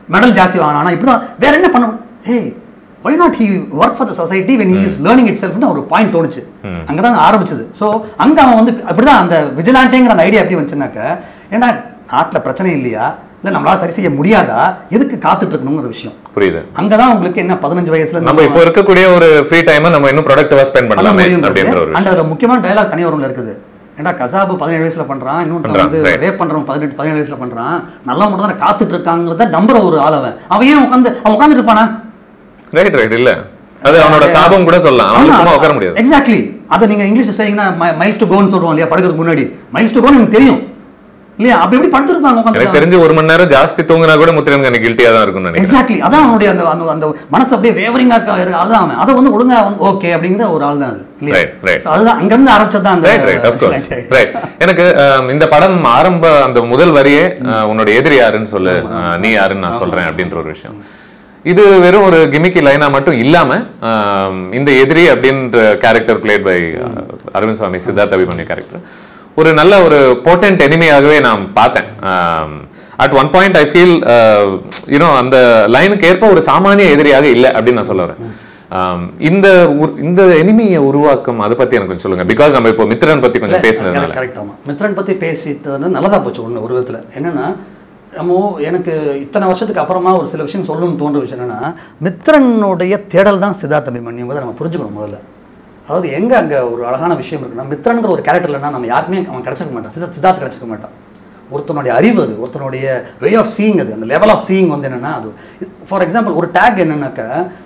மெடல் ஜாஸ்தி வாங்கினா ஆனா இப்படிதான் வேற என்ன பண்ண ஏய் why not he work for the society when he is learning it செல்ஃப்னு ஒரு பாயிண்ட் தோணுச்சு அங்கே தான் ஆரம்பிச்சது ஸோ அங்கே அவன் வந்து அப்படிதான் அந்த விஜிலாண்டேங்கிற அந்த ஐடியா எப்படி வந்துச்சுனாக்க ஏன்னா நாட்டில் பிரச்சனை இல்லையா இல்லை நம்மளால சரி செய்ய முடியாதா எதுக்கு காத்துட்டு இருக்கணுங்கிற விஷயம் புரியுது அங்கதான் உங்களுக்கு என்ன பதினஞ்சு வயசுல இருந்து நம்ம இப்போ இருக்கக்கூடிய ஒரு ஃப்ரீ டைமை நம்ம இன்னும் ப்ரொடக்டிவா ஸ்பெண்ட் பண்ண பண்ணலாமே முடியுங்கிறது. அப்படின்ற ஒரு and அதுல முக்கியமான டயலாக் தனி வரும்ல இருக்குது ஏன்டா கசாபு பதினேழு வயசுல பண்றான் இன்னொருத்தன் பண்றான், வந்து right. ரேப் பண்றவன் பதினெட்டு பதினேழு வயசுல பண்றான் நல்லா மட்டும் தான் காத்துட்டு இருக்காங்கிறத நம்புற ஒரு ஆள் அவன் அவன் ஏன் உட்காந்து அவன் உட்காந்துட்டு இருப்பானா ரைட் ரைட் இல்ல அது அவனோட சாபம் கூட சொல்லலாம் அவனுக்கு சும்மா உட்கார முடியாது எக்ஸாக்ட்லி அதை நீங்க இங்கிலீஷ்ல செய்யுங்கன்னா மைல்ஸ் டு கோன்னு சொல்றோம் இல்லையா படுக்கிறதுக்கு முன்னாடி மைல்ஸ் டு கோன் எனக்கு தெரியும் இல்லையா அப்படி எப்படி படுத்திருப்பாங்க எனக்கு உட்காந்து தெரிஞ்சு ஒரு மணி நேரம் ஜாஸ்தி தூங்குனா கூட முத்திரன் எனக்கு கில்ட்டியா தான் இருக்கும்னு நினைக்கிறேன் எக்ஸாக்ட்லி அதான் அவனுடைய அந்த அந்த அந்த மனசு அப்படியே வேவரிங்கா இருக்க ஆள் தான் அவன் அதை வந்து ஒழுங்கா வந்து ஓகே அப்படிங்கிற ஒரு ஆள் தான் அது இல்லையா Right, right. So அதுதான் அங்கிருந்து ஆரம்பிச்சது தான் அந்த right right of course right எனக்கு um, இந்த படம் ஆரம்ப அந்த முதல் வரியே uh, உன்னோட எதிரி யாருன்னு சொல்லு uh, நீ யாருன்னு நான் சொல்றேன் அப்படின்ற ஒரு விஷயம் இது வெறும் ஒரு கிமிக்கி லைனா மட்டும் இல்லாம um, இந்த எதிரி அப்படின்ற character played by Arvind Swamy Siddharth Abhimanyu character ஒரு நல்ல ஒரு போட்டன்ட் எனிமையாகவே நான் பார்த்தேன் at one point I feel you know அந்த லைனுக்கு ஏற்ப ஒரு சாமானிய எதிரியாக இல்லை அப்படின்னு நான் சொல்ல வரேன் ஆம், இந்த உர்- இந்த எனிமியை உருவாக்கம் அதை பத்தி எனக்கு கொஞ்சம் சொல்லுங்க பிகாஸ் நம்ம இப்போ மித்ரன் பத்தி கொஞ்சம் பேசினதுனால கரெக்ட் ஆமா மித்ரன் பத்தி பேசிட்டு வந்து நல்லதா போச்சு ஒண்ணு ஒரு விதத்துல என்னன்னா நம்ம எனக்கு இத்தனை வருஷத்துக்கு அப்புறமா ஒரு சில விஷயம் சொல்லணும்னு தோன்ற விஷயம் என்னன்னா மித்ரனுடைய தேடல் தான் சித்தார்த்த அபிமன்யுங்கிறத நம்ம புரிஞ்சுக்கணும் முதல்ல அதாவது எங்க அங்க ஒரு அழகான விஷயம் இருக்குன்னா மித்ரன்கிற ஒரு கேரக்டர் இல்லைன்னா நம்ம யாருமே அவன் கிடைச்சிக்க மாட்டான் சித்தார்த் சித்தார்த் கிடைச்சிக்க மாட்டான் ஒருத்தனுடைய அறிவு அது ஒருத்தனுடைய வே ஆஃப் சீயிங் அது அந்த லெவல் ஆஃப் சீயிங் வந்து என்னன்னா அது ஃபார் எக்ஸாம்பிள் ஒரு டேக் என்னன்னாக்கா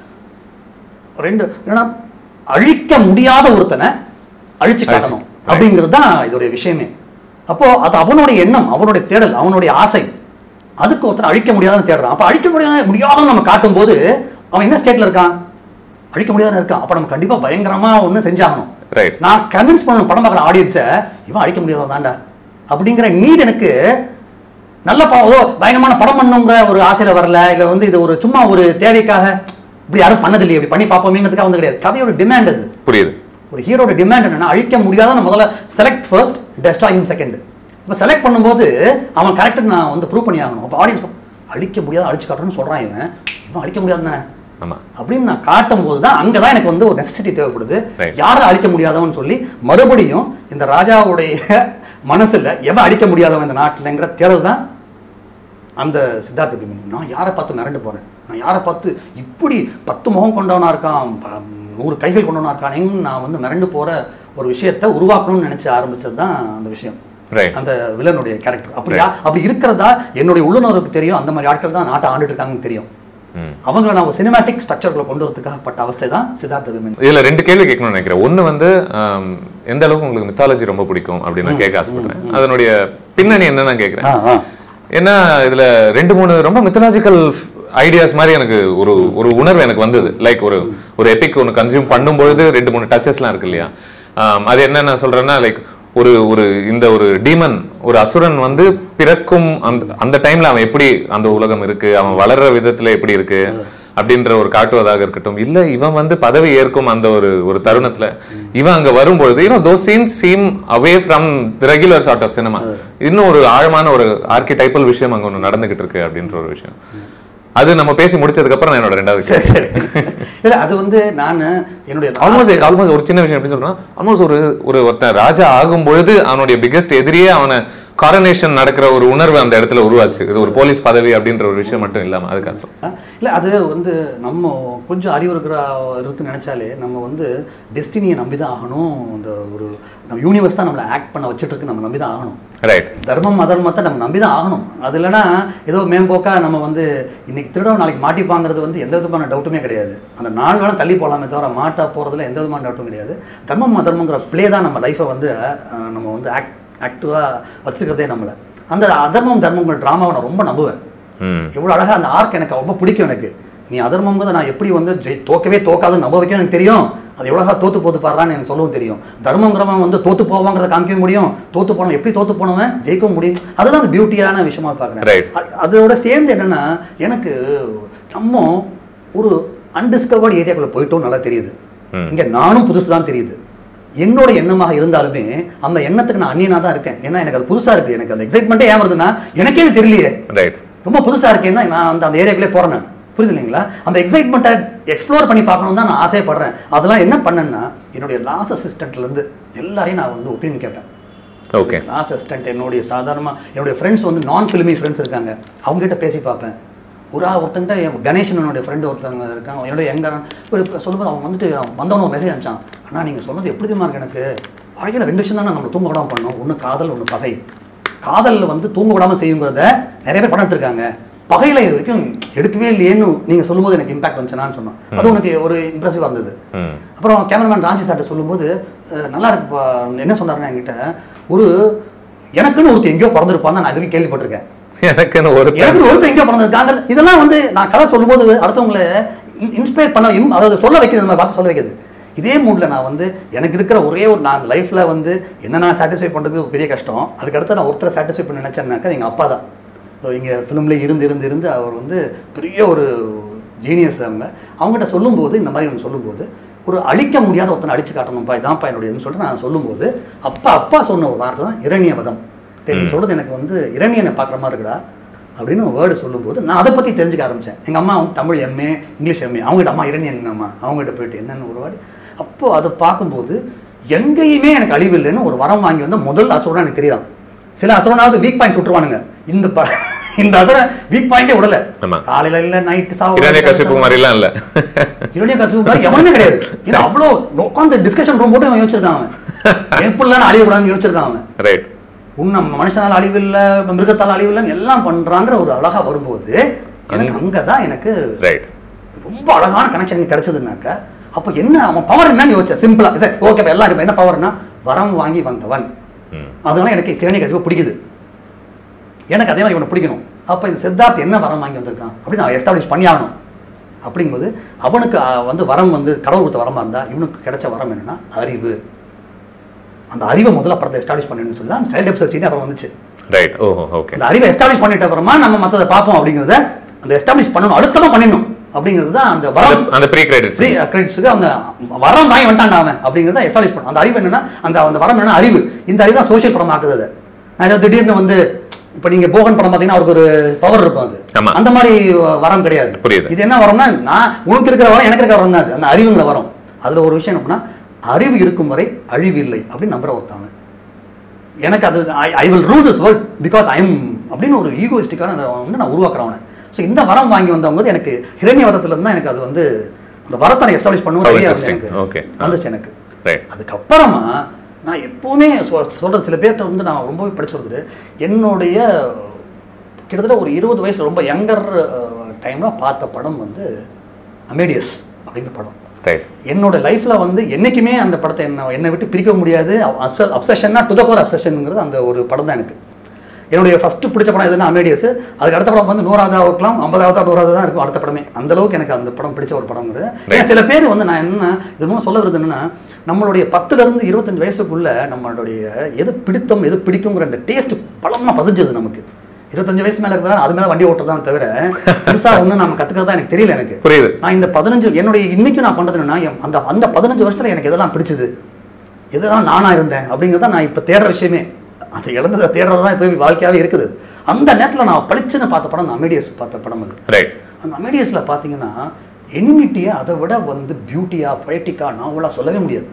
ரெண்டு என்னன்னா அழிக்க முடியாத ஒருத்தனை அழிச்சு காட்டணும் அப்படிங்கிறது தான் இதோடைய விஷயமே அப்போ அது அவனுடைய எண்ணம் அவனுடைய தேடல் அவனுடைய ஆசை அதுக்கு ஒருத்தனை அழிக்க முடியாதுன்னு தேடுறான் அப்போ அழிக்க முடியாத முடியாதுன்னு நம்ம காட்டும்போது அவன் என்ன ஸ்டேட்ல இருக்கான் அழிக்க முடியாதுன்னு இருக்கான் அப்போ நம்ம கண்டிப்பா பயங்கரமா ஒன்று செஞ்சாகணும் ரைட் நான் கன்வின்ஸ் பண்ணணும் படம் பார்க்குற ஆடியன்ஸை இவன் அழிக்க முடியாதவன் தான்டா அப்படிங்கிற நீட் எனக்கு நல்ல படம் ஏதோ பயங்கரமான படம் பண்ணுங்கிற ஒரு ஆசையில வரல இல்லை வந்து இது ஒரு சும்மா ஒரு தேவைக்காக இப்படி யாரும் பண்ணதில்லையே இப்படி பண்ணி பார்ப்போமேங்கிறதுக்காக வந்து கிடையாது கதையோட டிமாண்ட் அது புரியுது ஒரு ஹீரோட டிமாண்ட் என்னன்னா அழிக்க முடியாத முதல்ல select first destroy in second இப்போ செலக்ட் பண்ணும்போது அவன் கரெக்டாக நான் வந்து ப்ரூவ் பண்ணி ஆகணும் அப்போ ஆடியன்ஸ் அழிக்க முடியாத அழிச்சு காட்டுறேன்னு சொல்றான் இவன் இவன் அழிக்க முடியாதுண்ணே ஆமா அப்படின்னு நான் காட்டும் போது தான் அங்கே தான் எனக்கு வந்து ஒரு நெசசிட்டி தேவைப்படுது Right. யாரை அழிக்க முடியாதவன்னு சொல்லி மறுபடியும் இந்த ராஜாவுடைய மனசுல எவன் அழிக்க முடியாதவன் இந்த நாட்டிலங்கிற தேடல் தான் அந்த சித்தார்த்த அபிமன்யு நான் யாரை பார்த்து மிரண்டு போறேன் நான் யாரை பார்த்து இப்படி பத்து முகம் கொண்டவனா இருக்கான் ப- நூறு கைகள் கொண்டவனா இருக்கானேன்னு நான் வந்து மிரண்டு போற ஒரு விஷயத்தை உருவாக்கணும்னு நினைச்சு ஆரம்பிச்சது தான் அந்த விஷயம் ரைட் அந்த வில்லனுடைய கேரக்டர் அப்படியா அப்படி இருக்கிறதா என்னுடைய உள்ளுணர்வுக்கு தெரியும் அந்த மாதிரி ஆட்கள் தான் நாட்டை ஆண்டுட்டு இருக்காங்கன்னு தெரியும் அவங்கள நான் ஒரு சினிமாட்டிக் ஸ்ட்ரக்சர்ல கொண்டு வரதுக்காக பட்ட அவஸ்தை தான் சித்தார்த்த அபிமன்யு இதுல ரெண்டு கேள்வி கேட்கணும்னு நினைக்கிறேன் ஒண்ணு வந்து ஆம், எந்த அளவுக்கு உங்களுக்கு மித்தாலஜி ரொம்ப பிடிக்கும் அப்படின்னு நான் கேட்க ஆசைப்படுறேன் அதனுடைய பின்னணி என்ன நான் கேட்கிறேன் ஆ, ஆ. ஏன்னா இதுல ரெண்டு மூணு ரொம்ப மித்தலாஜிக்கல் ஐடியாஸ் மாதிரி எனக்கு ஒரு ஒரு உணர்வு எனக்கு வந்தது லைக் ஒரு ஒரு எபிக் ஒன்று கன்சியூம் பண்ணும்பொழுது ரெண்டு மூணு டச்சஸ்லாம் இருக்கு இல்லையா ஆம், அது என்ன நான் சொல்றேன்னா லைக் ஒரு ஒரு இந்த ஒரு டீமன் ஒரு அசுரன் வந்து பிறக்கும் அந்த அந்த டைம்ல அவன் எப்படி அந்த உலகம் இருக்கு அவன் வளர்ற விதத்துல எப்படி இருக்கு அப்படின்ற ஒரு காட்டுவதாக இருக்கட்டும் இல்ல இவன் வந்து பதவி ஏற்கும் அந்த ஒரு ஒரு தருணத்துல இவன் அங்க வரும்பொழுது you know those scenes seem away from regular sort of cinema இன்னும் ஒரு ஆழமான ஒரு ஆர்கிடைப்பல் விஷயம் அங்க ஒன்று நடந்துகிட்டு இருக்கு அப்படின்ற ஒரு விஷயம் அது நம்ம பேசி முடிச்சதுக்கு அப்புறம் நான் என்னோட ரெண்டாவது சரி சரி இல்ல அது வந்து நான் என்னுடைய ஆல்மோஸ்ட் ஆல்மோஸ்ட் ஒரு சின்ன விஷயம் எப்படி சொல்றேன் ஆல்மோஸ்ட் ஒரு ஒரு ஒருத்தன் ராஜா ஆகும் பொழுது அவனுடைய பிக்கெஸ்ட் எதிரியே அவனை காரனேஷன் நடக்கிற ஒரு உணர்வு அந்த இடத்துல உருவாச்சு இது ஒரு போலீஸ் பதவி அப்படின்ற ஒரு விஷயம் மட்டும் இல்லாம அதுக்காக சொல்றேன் இல்ல அது வந்து நம்ம கொஞ்சம் அறிவு இருக்கிற இருக்குன்னு நினைச்சாலே நம்ம வந்து டெஸ்டினியை நம்பி தான் ஆகணும் அந்த ஒரு நம்ம யூனிவர்ஸ் தான் நம்மளை ஆக்ட் பண்ண வச்சுட்டு இருக்கு நம்ம நம்பி தான் ஆகணும் ரைட் தர்மம் அதர்மத்தை நம்ம நம்பி தான் ஆகணும் அது இல்லைன்னா ஏதோ மேம்போக்கா நம்ம வந்து இன்னைக்கு திருடவும் நாளைக்கு மாட்டிப்பாங்கிறது வந்து எந்த விதமான டவுட்டுமே கிடையாது அந்த நாலு வேளை தள்ளி போகலாமே தவிர மாட்டா போகிறதுல எந்த விதமான டவுட்டும் கிடையாது தர்மம் அதர்மங்கிற ப்ளே தான் நம்ம லைஃப்பை வந்து அஹ், நம்ம வந்து ஆக்ட் ஆக்டிவாக வச்சுக்கிறதே நம்மளை அந்த அதர்மம் தர்மங்கிற ட்ராமாவை நான் ரொம்ப நம்புவேன் ம் எவ்வளோ அழகாக அந்த ஆர்க் எனக்கு ரொம்ப பிடிக்கும் எனக்கு நீ அதர்மங்கிறத நான் எப்படி வந்து ஜெய் தோக்கவே தோக்காதுன்னு நம்ப வைக்க எனக்கு தெரியும் அது எவ்வளோ தோத்து போத்து பாடுறான்னு எனக்கு சொல்லவும் தெரியும் தர்மங்கிறவன் வந்து தோத்து போவாங்கிறத காமிக்க முடியும் தோத்து போனவன் எப்படி தோத்து போனவன் ஜெயிக்கவும் முடியும் அதுதான் அந்த பியூட்டியான விஷயமா பார்க்குறேன் Right. அதோட சேர்ந்து என்னன்னா எனக்கு நம்ம ஒரு அன்டிஸ்கவர்டு ஏரியாக்குள்ள போயிட்டோம் நல்லா தெரியுது இங்க நானும் புதுசு தான் தெரியுது என்னோட எண்ணமாக இருந்தாலுமே அந்த எண்ணத்துக்கு நான் அந்நியனா தான் இருக்கேன் ஏன்னா எனக்கு அது புதுசா இருக்கு எனக்கு அந்த எக்ஸைட்மெண்ட்டே ஏன் வருதுன்னா எனக்கே அது தெரியலையே ரைட் ரொம்ப புதுசா இருக்கேன்னா நான் அந்த அந்த ஏரியாக்குள்ளே போறேன் நான் புரியுது இல்லைங்களா அந்த எக்ஸைட்மெண்ட்டை எக்ஸ்ப்ளோர் பண்ணி பார்க்கணும் தான் நான் ஆசைப்படுறேன் அதெல்லாம் என்ன பண்ணேன்னா என்னுடைய லாஸ் அசிஸ்டன்ட்லேருந்து எல்லாரையும் நான் வந்து ஒப்பீனியன் கேட்பேன் ஓகே லாஸ்ட் அசிஸ்டன்ட் என்னுடைய சாதாரணமாக என்னுடைய ஃப்ரெண்ட்ஸ் வந்து நான் ஃபிலிமி ஃப்ரெண்ட்ஸ் இருக்காங்க அவங்ககிட்ட பேசி பார்ப்பேன் ஒரு ஆள் ஒருத்தங்கிட்ட என் கணேசன் என்னுடைய ஃப்ரெண்டு ஒருத்தவங்க இருக்காங்க என்னுடைய எங்க ஒரு சொல்லும்போது அவன் வந்துட்டு வந்தவன மெசேஜ் அனுப்பிச்சான் அண்ணா நீங்கள் சொன்னது எப்படி தெரியுமா இருக்கு எனக்கு வாழ்க்கையில் ரெண்டு விஷயம் தான் நம்ம தூங்க விடாமல் பண்ணோம் ஒன்று காதல் ஒன்று பகை காதலில் வந்து தூங்க விடாமல் செய்யுங்கிறத நிறைய பேர் படம் எடுத்திருக்காங்க பகையில் இது வரைக்கும் எடுக்கவே இல்லையேன்னு நீங்கள் சொல்லும்போது எனக்கு இம்பாக்ட் வந்துச்சுனான்னு சொன்னோம் அது உனக்கு ஒரு இம்ப்ரெசிவாக இருந்தது ம் அப்புறம் கேமராமேன் ராம்ஜி சார்ட்ட சொல்லும்போது அஹ், நல்லா இருக்குப்பா என்ன சொன்னாருன்னா என்கிட்ட ஒரு எனக்குன்னு ஒருத்தர் எங்கேயோ பிறந்திருப்பான்னு நான் இதுவரைக்கும் கேள்விப்பட்டிருக்கேன் எனக்குன்னு ஒரு எனக்குன்னு ஒருத்தர் எங்கேயோ பிறந்திருக்காங்க இதெல்லாம் வந்து நான் கதை சொல்லும்போது அடுத்தவங்களை இன்ஸ்பயர் பண்ண இன் அதாவது சொல்ல வைக்கிறது இந்த மாதிரி பார்த்து சொல்ல வைக்கிறது இதே மூடில் நான் வந்து எனக்கு இருக்கிற ஒரே ஒரு நான் லைஃப்பில் வந்து என்ன நான் சாட்டிஸ்ஃபை பண்ணுறது பெரிய கஷ்டம் அதுக்கடுத்து நான் ஒருத்தரை சாட்டிஸ்ஃபை பண்ண நினச்சேன்னாக்கா எங்கள் அப்பா தான் ஸோ இங்கே ஃபிலிமில் இருந்து இருந்து இருந்து அவர் வந்து பெரிய ஒரு ஜீனியஸ் அவங்க அவங்ககிட்ட சொல்லும்போது இந்த மாதிரி ஒன்று சொல்லும்போது ஒரு அழிக்க முடியாத ஒருத்தனை அழிச்சு காட்டணும்ப்பா இதான்ப்பா என்னுடையதுன்னு சொல்லிட்டு நான் சொல்லும்போது அப்பா அப்பா சொன்ன ஒரு வார்த்தை தான் இரணியவதம் டேய், நீ சொல்கிறது எனக்கு வந்து இரணியனை பார்க்குற மாதிரி இருக்குடா அப்படின்னு வேர்டு சொல்லும்போது நான் அதை பற்றி தெரிஞ்சுக்க ஆரம்பித்தேன் எங்கள் அம்மா வந்து தமிழ் எம்ஏ இங்கிலீஷ் எம்ஏ அவங்ககிட்ட அம்மா இரணியன் அம்மா அவங்ககிட்ட போயிட்டு என்னென்னு ஒரு வாடி அப்போ அதை பார்க்கும்போது எங்கேயுமே எனக்கு அழிவு இல்லைன்னு ஒரு வரம் வாங்கி வந்த முதல் அசுரனா எனக்கு தெரியலாம் சில அசுரனாவது வீக் பாயிண்ட் விட்டுருவானுங்க இந்த ப இந்த அசுரன் வீக் பாயிண்டே விடல ஆமா. காலையில இல்ல நைட்டு இரண்டே கசிப்பு மாதிரிலாம் இல்ல இரணிய கசிவு மாதிரி எவனுமே கிடையாது ஏன்னா அவ்வளோ உட்காந்து டிஸ்கஷன் ரூம் போட்டு அவன் யோசிச்சிருக்கான் அவன் எப்படிலாம் அழியக்கூடாதுன்னு யோசிச்சிருக்கான் அவன் ரைட் உன்னை மனுஷனால் அழிவில்லை மிருகத்தால் அழிவில்லைன்னு எல்லாம் பண்றான்ற ஒரு அழகா வரும்போது எனக்கு அங்கதான் எனக்கு ரைட் ரொம்ப அழகான கனெக்ஷன் கிடைச்சதுனாக்க அப்போ என்ன அவன் பவர் என்னன்னு யோசிச்சேன் சிம்பிளா சரி ஓகே எல்லாம் இருக்கு என்ன பவர்னா வரம் வாங்கி வந்தவன் ம் அதனால எனக்கு கிரணி கசிவு பிடிக்குது எனக்கு அதே மாதிரி இவனை பிடிக்கணும் அப்போ இந்த சித்தார்த் என்ன வரம் வாங்கி வந்திருக்கான் அப்படின்னு நான் எஸ்டாப்ளிஷ் பண்ணி ஆகணும் அப்படிங்கும்போது அவனுக்கு அஹ், வந்து வரம் வந்து கடவுள் கொடுத்த வரமா இருந்தா இவனுக்கு கிடைச்ச வரம் என்னன்னா அறிவு அந்த அறிவை முதல்ல அப்புறத்தை எஸ்டாப்ளிஷ் பண்ணணும்னு சொல்லி தான் சைல்ட் எபிசோட் சீனே அப்புறம் வந்துச்சு ரைட் ஓஹோ ஓகே இந்த அறிவை எஸ்டாப்ளிஷ் பண்ணிட்ட அப்புறமா நம்ம மற்றதை பார்ப்போம் அப்படிங்கிறத அந்த எஸ்டாப்ளிஷ் பண்ணணும் அழுத்தமா பண்ணிடணும் அப்படிங்கிறது தான் அந்த வரம் அந்த ப்ரீ கிரெடிட்ஸ் ஃப்ரீ கிரெடிட்ஸுக்கு அந்த வரம் வாங்கி வந்துட்டான் அவன் அப்படிங்கிறத எஸ்டாப்ளிஷ் பண்ணும் அந்த அறிவு என்னன்னா அந்த அந்த வரம் என்னன்னா அறிவு இந்த அறிவு தான் சோஷியல் படம் ஆக்குது அதை நான் ஏதோ திடீர்னு வந்து இப்போ நீங்க போகன் படம் பார்த்தீங்கன்னா அவருக்கு ஒரு பவர் இருக்கும் அது ஆமா. அந்த மாதிரி வரம் கிடையாது புரியுது. இது என்ன வரம்னா நான் உனக்கு இருக்கிற வரம் எனக்கு இருக்கிற வரம் தான் அது அந்த அறிவுங்கிற வரம் அதுல ஒரு விஷயம் என்ன அறிவு இருக்கும் வரை அழிவு இல்லை அப்படின்னு நம்புற ஒருத்தவன் எனக்கு அது I will rule this world because I am அப்படின்னு ஒரு ஈகோயிஸ்டிக்கான வந்து நான் உருவாக்குறவன் ஸோ இந்த வரம் வாங்கி வந்தவங்க வந்து எனக்கு ஹிரண்ய வதத்துல இருந்து தான் எனக்கு அது வந்து அந்த வரத்தை நான் எஸ்டாப்ளிஷ் Oh, பண்ணுவோம் ஐடியா interesting. எனக்கு Okay. வந்துச்சு எனக்கு ரைட் அதுக்கப்புறமா நான் எப்பவுமே சொ- சொல்றது சில பேர்கிட்ட வந்து நான் ரொம்பவே படிச்சு வருது என்னுடைய கிட்டத்தட்ட ஒரு இருபது வயசுல ரொம்ப யங்கர் டைம்ல பார்த்த படம் வந்து அமேடியஸ் அப்படிங்கிற படம் ரைட் என்னோட லைஃப்ல வந்து என்னைக்குமே அந்த படத்தை என்ன என்னை விட்டு பிரிக்க முடியாது அப்சஷன்னா டு த கோர் அப்சஷனுங்கிறது அந்த ஒரு படம் தான் எனக்கு என்னுடைய ஃபர்ஸ்ட் பிடிச்ச படம் எதுனா அமேடியஸ் அதுக்கு அடுத்த படம் வந்து நூறாவதாக இருக்கலாம் ஐம்பதாவது நூறாவது தான் இருக்கும் அடுத்த படமே அந்த அளவுக்கு எனக்கு அந்த படம் பிடிச்ச ஒரு படங்கிறது ஏன்னா சில பேர் வந்து நான் என்ன இது மூலம் சொல்ல வருது என்னன்னா நம்மளுடைய பத்துல இருந்து இருபத்தஞ்சு வயசுக்குள்ள நம்மளுடைய எது பிடித்தம் எது பிடிக்குங்கிற அந்த டேஸ்ட் பலமா பதிஞ்சது நமக்கு இருபத்தஞ்சு வயசு மேல இருந்தாலும் அது மேல வண்டி ஓட்டுறதான் தவிர பெருசா ஒன்றும் நம்ம கத்துக்கிறதா எனக்கு தெரியல எனக்கு புரியுது நான் இந்த பதினஞ்சு என்னுடைய இன்னைக்கும் நான் பண்றது என்னன்னா என் அந்த அந்த பதினஞ்சு வருஷத்துல எனக்கு எதெல்லாம் பிடிச்சது எதெல்லாம் நானா இருந்தேன் அப்படிங்கிறத நான் இப்போ தேடுற விஷயமே அந்த இழந்ததை தேடுறது தான் இப்போ வாழ்க்கையாவே இருக்குது அந்த நேரத்தில் நான் பளிச்சுன்னு பார்த்த படம் அந்த அமேடியஸ் பார்த்த படம் அது ரைட் அந்த அமேடியஸில் பார்த்தீங்கன்னா எனிமிட்டியை அதை விட வந்து பியூட்டியாக பொயட்டிக்காக நாவலாக சொல்லவே முடியாது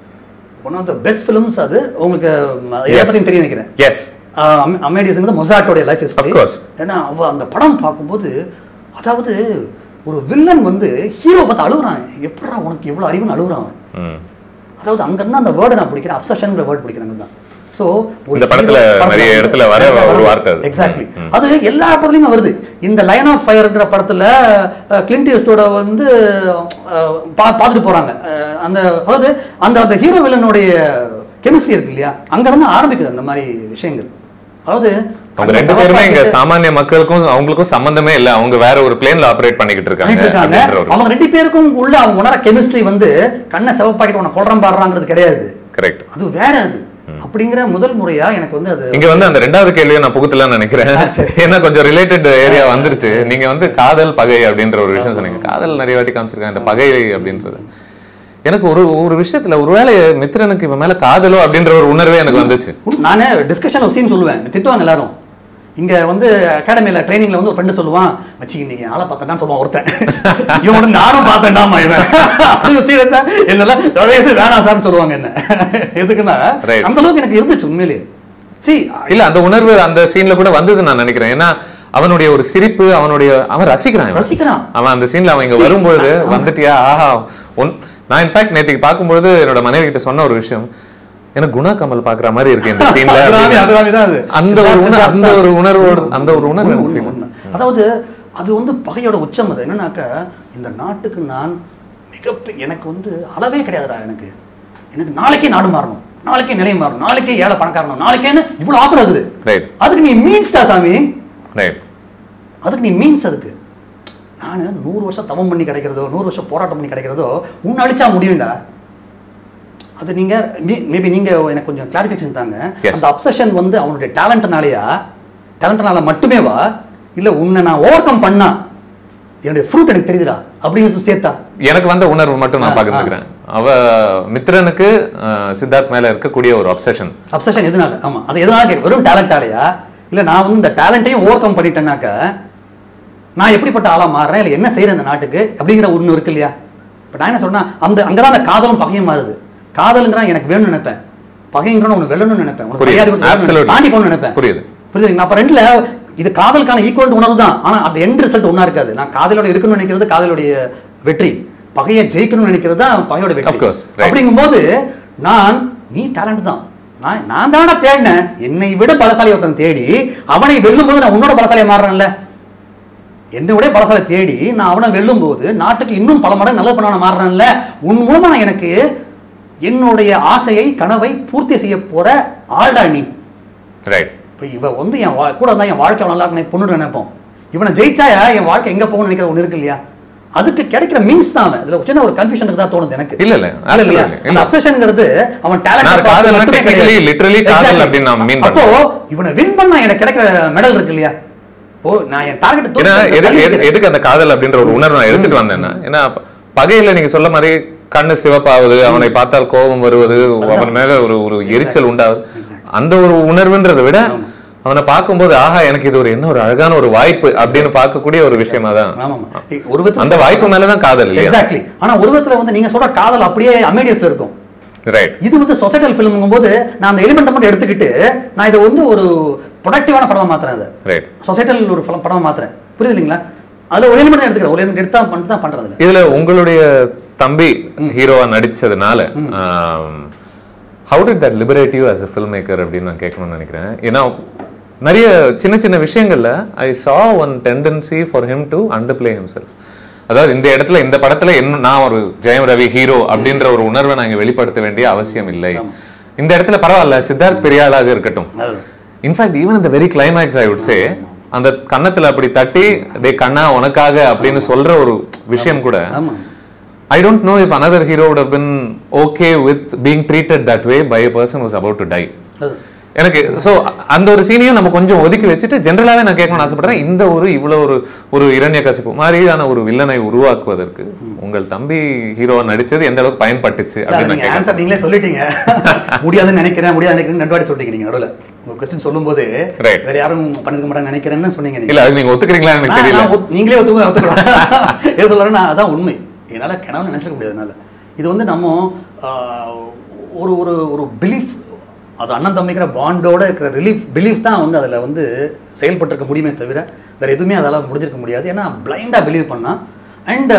one of the best films அது உங்களுக்கு ம், இதை Yes. பற்றி தெரியும் நினைக்கிறேன் எஸ் அமேடியஸுங்கிறது மொசாட்டோடைய லைஃப் Of ஹிஸ்டரி course. ஏன்னா அவ அந்த படம் பார்க்கும்போது அதாவது ஒரு வில்லன் வந்து ஹீரோ பார்த்து அழுகுறான் எப்படா உனக்கு எவ்வளோ அறிவுன்னு அழுகுறான் அவன் ம் அதாவது அங்கன்னு அந்த வேர்டை நான் பிடிக்கிறேன் அப்சஷன்ங்கிற வேர்ட் பிடிக்கிறேன் தான் ஸோ இந்த படத்துல நிறைய இடத்துல வர ஒரு வார்த்தை அது. எக்ஸாக்ட்லி அது எல்லா படத்துலையுமே வருது இந்த லைன் ஆஃப் ஃபயர்ன்ற படத்துல கிளின்ட் ஈஸ்டோட வந்து அஹ், பா- பார்த்துட்டு போறாங்க அஹ், அந்த அதாவது அந்த அந்த ஹீரோ வில்லனுடைய கெமிஸ்ட்ரி இருக்கு இல்லையா அங்க இருந்து ஆரம்பிக்குது அந்த மாதிரி விஷயங்கள் அதாவது அவங்க ரெண்டு பேருமே இங்க சாமானிய மக்களுக்கும் அவங்களுக்கும் சம்பந்தமே இல்ல அவங்க வேற ஒரு பிளேன்ல ஆபரேட் பண்ணிக்கிட்டு இருக்காங்க பண்ணிட்டு இருக்காங்க அப்படின்ற ஒரு அவங்க ரெண்டு பேருக்கும் உள்ள அவங்க உணர கெமிஸ்ட்ரி வந்து கண்ணை செவப்பாக்கிட்டு உன கொள்றம் பாடுறாங்கிறது கிடையாது கரெக்ட் அது வேற அது அப்படிங்கிற முதல் முறையா எனக்கு வந்து அது இங்க வந்து அந்த ரெண்டாவது கேள்வியை நான் புகுத்தலாம்னு நினைக்கிறேன் ஏன்னா கொஞ்சம் ரிலேட்டட் ஏரியா வந்துருச்சு நீங்க வந்து காதல் பகை அப்படின்ற ஒரு விஷயம் சொன்னீங்க காதல் நிறைய வாட்டி காமிச்சிருக்காங்க இந்த பகை அப்படின்றது எனக்கு ஒரு ஒரு விஷயத்துல ஒருவேளை மித்திரனுக்கு இவன் மேல காதலோ அப்படின்ற ஒரு உணர்வே எனக்கு வந்துச்சு நானே டிஸ்கஷன் சீன் சொல்லுவேன் திட்டுவாங்க எல்லாரும் இங்க வந்து அகாடமியில ட்ரைனிங்ல வந்து ஒரு ஃப்ரெண்டு சொல்லுவான் வச்சு இன்னைக்கு ஆளை பார்த்தேன்னா சொல்லுவான் ஒருத்தன் இவன் வந்து நானும் பார்த்தேன்டாமா இவன் அப்படி வச்சுருந்தா என்னெல்லாம் தொலைவேசி வேணாம் சார்னு சொல்லுவாங்க என்ன எதுக்குன்னா Right. அந்த அளவுக்கு எனக்கு இருந்துச்சு உண்மையிலேயே சி இல்ல அந்த உணர்வு அந்த சீன்ல கூட வந்தது நான் நினைக்கிறேன் ஏன்னா அவனுடைய ஒரு சிரிப்பு அவனுடைய அவன் ரசிக்கிறான் இவன். ரசிக்கிறான். அவன் அந்த சீன்ல அவன் இங்க வரும்பொழுது வந்துட்டியா ஆஹா ஒன் நான் இன்ஃபேக்ட் நேத்துக்கு பார்க்கும்பொழுது என்னோட மனைவி கிட்ட சொன்ன ஒரு விஷயம் எனக்கு குணா கமல் பாக்குற மாதிரி இருக்கு இந்த சீன்ல அதுதானே, அதுதானே தான் அது. அந்த ஒரு உணர்வு அந்த ஒரு உணர்வோடு அந்த ஒரு உணர்வு உண்மை, எனக்கு உண்மை, feel ஆச்சு. உண்மை. அதாவது அது வந்து பகையோட உச்சம் அது என்னன்னாக்கா இந்த நாட்டுக்கு நான் மிகப்பெரிய எனக்கு வந்து அளவே கிடையாதுடா எனக்கு எனக்கு நாளைக்கே நாடு மாறணும் நாளைக்கே நிலை மாறணும் நாளைக்கே ஏழை பணக்காரணும் நாளைக்கேன்னு இவ்வளவு ஆத்திரம் இருக்குது Right. அதுக்கு நீ மீன்ஸ்டா சாமி ரைட் அதுக்கு நீ மீன்ஸ் அதுக்கு நான் நூறு வருஷம் தவம் பண்ணி கிடைக்கிறதோ நூறு வருஷம் போராட்டம் பண்ணி கிடைக்கிறதோ உன்னை அழிச்சா முடியும்டா அது நீங்க மேபி நீங்க எனக்கு கொஞ்சம் கிளாரிஃபிகேஷன் தாங்க Yes. அந்த அப்சஷன் வந்து அவனுடைய டேலண்ட்னாலயா டேலண்ட்னால மட்டுமே வா இல்ல உன்னை நான் ஓவர் கம் பண்ணா என்னுடைய ஃப்ரூட் எனக்கு தெரியுதுடா அப்படிங்கிறது சேர்த்தா எனக்கு வந்த உணர்வு மட்டும் நான் ஆ, பகிர்ந்துக்கிறேன் அவ மித்ரனுக்கு அஹ், சித்தார்த் மேல இருக்கக்கூடிய ஒரு அப்சஷன் அப்சஷன் எதனால ஆமா அது எதனால கேட்க வெறும் டேலண்டாலயா இல்ல நான் வந்து இந்த டேலண்ட்டையும் ஓவர் கம் பண்ணிட்டேன்னாக்க நான் எப்படிப்பட்ட ஆளா மாறுறேன் இல்ல என்ன செய்யறேன் இந்த நாட்டுக்கு அப்படிங்கிற ஒண்ணு இருக்கு இல்லையா இப்போ நான் என்ன சொன்னா அந்த அங்கதான் அந்த காதலும் பகையும் மாறுது காதலுங்கிறான் எனக்கு வேணும்னு நினைப்பேன் பகைங்கிறான் உனக்கு வெல்லணும்னு நினைப்பேன் உனக்கு புரியுது. மரியாதை கொடுத்து வேணும்னு Absolutely. தாண்டி போகணும்னு நினைப்பேன் புரியுது. புரியுது அப்ப ரெண்டுல இது காதலுக்கான ஈக்குவல் உணர்வு தான் ஆனா அந்த எண்ட் ரிசல்ட் ஒண்ணா இருக்காது நான் காதலோட இருக்கணும்னு நினைக்கிறது காதலுடைய வெற்றி பகையை ஜெயிக்கணும்னு நினைக்கிறது தான் பகையோட Of வெற்றி course, right. அப்படிங்கும்போது நான் நீ டேலண்ட் தான் நான் நான் தானே தேடினேன் என்னை விட பலசாலி ஒருத்தன் தேடி அவனை வெல்லும் போது நான் உன்னோட பலசாலியா மாறுறேன்ல என்னை விட பலசாலி தேடி நான் அவனை வெல்லும் போது நாட்டுக்கு இன்னும் பல மடங்கு நல்லது பண்ண மாறுறேன்ல உன் மூலமா நான் எனக்கு என்னுடைய ஆசையை கனவை பூர்த்தி செய்ய போற ஆள்டா நீ ரைட் இப்போ இவ வந்து என் வா கூட இருந்தால் என் வாழ்க்கை நல்லா இருக்கணும் பொண்ணு நினைப்போம் இவனை ஜெயிச்சா என் வாழ்க்கை எங்க போகணும்னு நினைக்கிற ஒன்று இருக்கு இல்லையா அதுக்கு கிடைக்கிற மீன்ஸ் தான் அவன் இதுல சின்ன ஒரு கன்ஃபியூஷன் தான் தோணுது எனக்கு இல்ல, இல்ல, இல்லையா absolutely. அந்த இல்ல. அப்சஷன்ங்கிறது அவன் நான் டேலண்ட் காதல்னா technically, literally காதல் அப்படின்னு நான் mean அப்போ இவனை வின் பண்ணா எனக்கு கிடைக்கிற மெடல் இருக்கு இல்லையா ஓ நான் என் டார்கெட் ஏன்னா எதுக்கு எது- எதுக்கு அந்த காதல் அப்படின்ற ஒரு உணர்வு நான் எடுத்துட்டு வந்தேன்னா ஏன்னா ப- பகையில நீங்க சொல்ல மாதிரி கண்ணு சிவப்பாவது அவனை பார்த்தால் கோபம் வருவது அவன் மேல ஒரு ஒரு எரிச்சல் உண்டாவது அந்த ஒரு உணர்வுன்றதை விட அவனை பார்க்கும்போது ஆஹா எனக்கு இது ஒரு என்ன ஒரு அழகான ஒரு வாய்ப்பு அப்படின்னு பார்க்கக்கூடிய ஒரு விஷயமா தான் ஆமாமா ஒரு விதத்துல அந்த வாய்ப்பு மேலதான் காதல் இல்லையா எக்ஸாக்ட்லி ஆனா ஒரு விதத்துல வந்து நீங்க சொல்ற காதல் அப்படியே அமேடியஸ்ல இருக்கும் ரைட் இது வந்து சொசைட்டல் ஃபிலிம்ங்கும் போது நான் அந்த எலிமெண்ட்டை மட்டும் எடுத்துக்கிட்டு நான் இதை வந்து ஒரு ப்ரொடக்டிவான படமா மாத்துறேன் அதை ரைட் சொசைட்டல் ஒரு படம் படமா மாத்துறேன் புரியுது இல்லைங்களா அதுல ஒரு எலிமெண்ட் எடுத்துக்கிறேன் ஒரு எலிமெண்ட் எடுத்தா பண்ணிட்டு தான் பண்றது இல்ல இதுல உங்களுடைய தம்பி ஹீரோவா நடிச்சதுனால how did that liberate you as a filmmaker அப்படின்னு நான் கேட்கணும்னு நினைக்கிறேன் ஏன்னா நிறைய சின்ன சின்ன விஷயங்கள்ல I saw one tendency for him to underplay himself அதாவது இந்த இடத்துல இந்த படத்துல என்ன நான் ஒரு ஜெயம் ரவி ஹீரோ அப்படின்ற ஒரு உணர்வை நான் இங்க வெளிப்படுத்த வேண்டிய அவசியம் இல்லை இந்த இடத்துல பரவாயில்ல சித்தார்த் பெரிய ஆளாக இருக்கட்டும் அது. இன்ஃபேக்ட் ஈவன் இந்த very climax I would say அந்த கன்னத்துல அப்படி தட்டி டே கண்ணா உனக்காக அப்படின்னு சொல்ற ஒரு விஷயம் கூட ஆமா I don't know if another hero would have been okay with being treated that way by a person who's about to die. அது எனக்கு ஸோ அந்த ஒரு சீனையும் நம்ம கொஞ்சம் ஒதுக்கி வச்சுட்டு ஜென்ரலாவே நான் கேட்கணும்னு ஆசைப்படுறேன் இந்த ஒரு இவ்வளவு ஒரு ஒரு இரண்ய கசிப்பு மாதிரியான ஒரு வில்லனை உருவாக்குவதற்கு உங்கள் தம்பி ஹீரோவா நடிச்சது எந்த அளவுக்கு பயன்பட்டுச்சு இல்ல, அப்படின்னு அது நான் நீங்க கேட்கறேன் ஆன்சர் நீங்களே சொல்லிட்டீங்க முடியாதுன்னு நினைக்கிறேன் முடியாது நினைக்கிறேன் ரெண்டு வாட்டி சொல்லிட்டீங்க நீங்க நடுவில் உங்க கொஸ்டின் சொல்லும்போது Right. வேற யாரும் பண்ணிருக்க மாட்டாங்க நினைக்கிறேன்னு சொன்னீங்க நீங்க இல்ல அது நீங்க ஒத்துக்கிறீங்களா எனக்கு நான் தெரியல நான் ஒத்து- நீங்களே ஒத்துக்க ஒத்துக்கலாம் ஏன் சொல்றேன்னா அதான் உண்மை என்னால கனவு நினைச்சிக்க முடியாது என்னால இது வந்து நம்ம ஆஹ், ஒரு ஒரு ஒரு பிலீஃப் அது அண்ணன் தம்பிக்கிற பாண்டோட இருக்கிற ரிலீஃப் பிலீஃப் தான் வந்து அதில் வந்து செயல்பட்டிருக்க முடியுமே தவிர வேற எதுவுமே அதால் முடிஞ்சிருக்க முடியாது ஏன்னா பிளைண்டாக பிலீவ் பண்ணா அண்ட்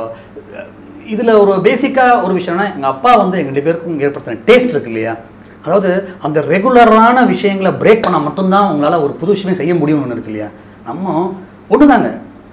இதில் ஒரு பேசிக்காக ஒரு விஷயம்னா எங்கள் அப்பா வந்து எங்கள் ரெண்டு பேருக்கும் ஏற்படுத்தின டேஸ்ட் இருக்கு இல்லையா அதாவது அந்த ரெகுலரான விஷயங்களை பிரேக் பண்ணால் மட்டும்தான் உங்களால் ஒரு புது விஷயமே செய்ய முடியும்னு ஒன்று இருக்கு இல்லையா நம்ம ஒன்று தாங்க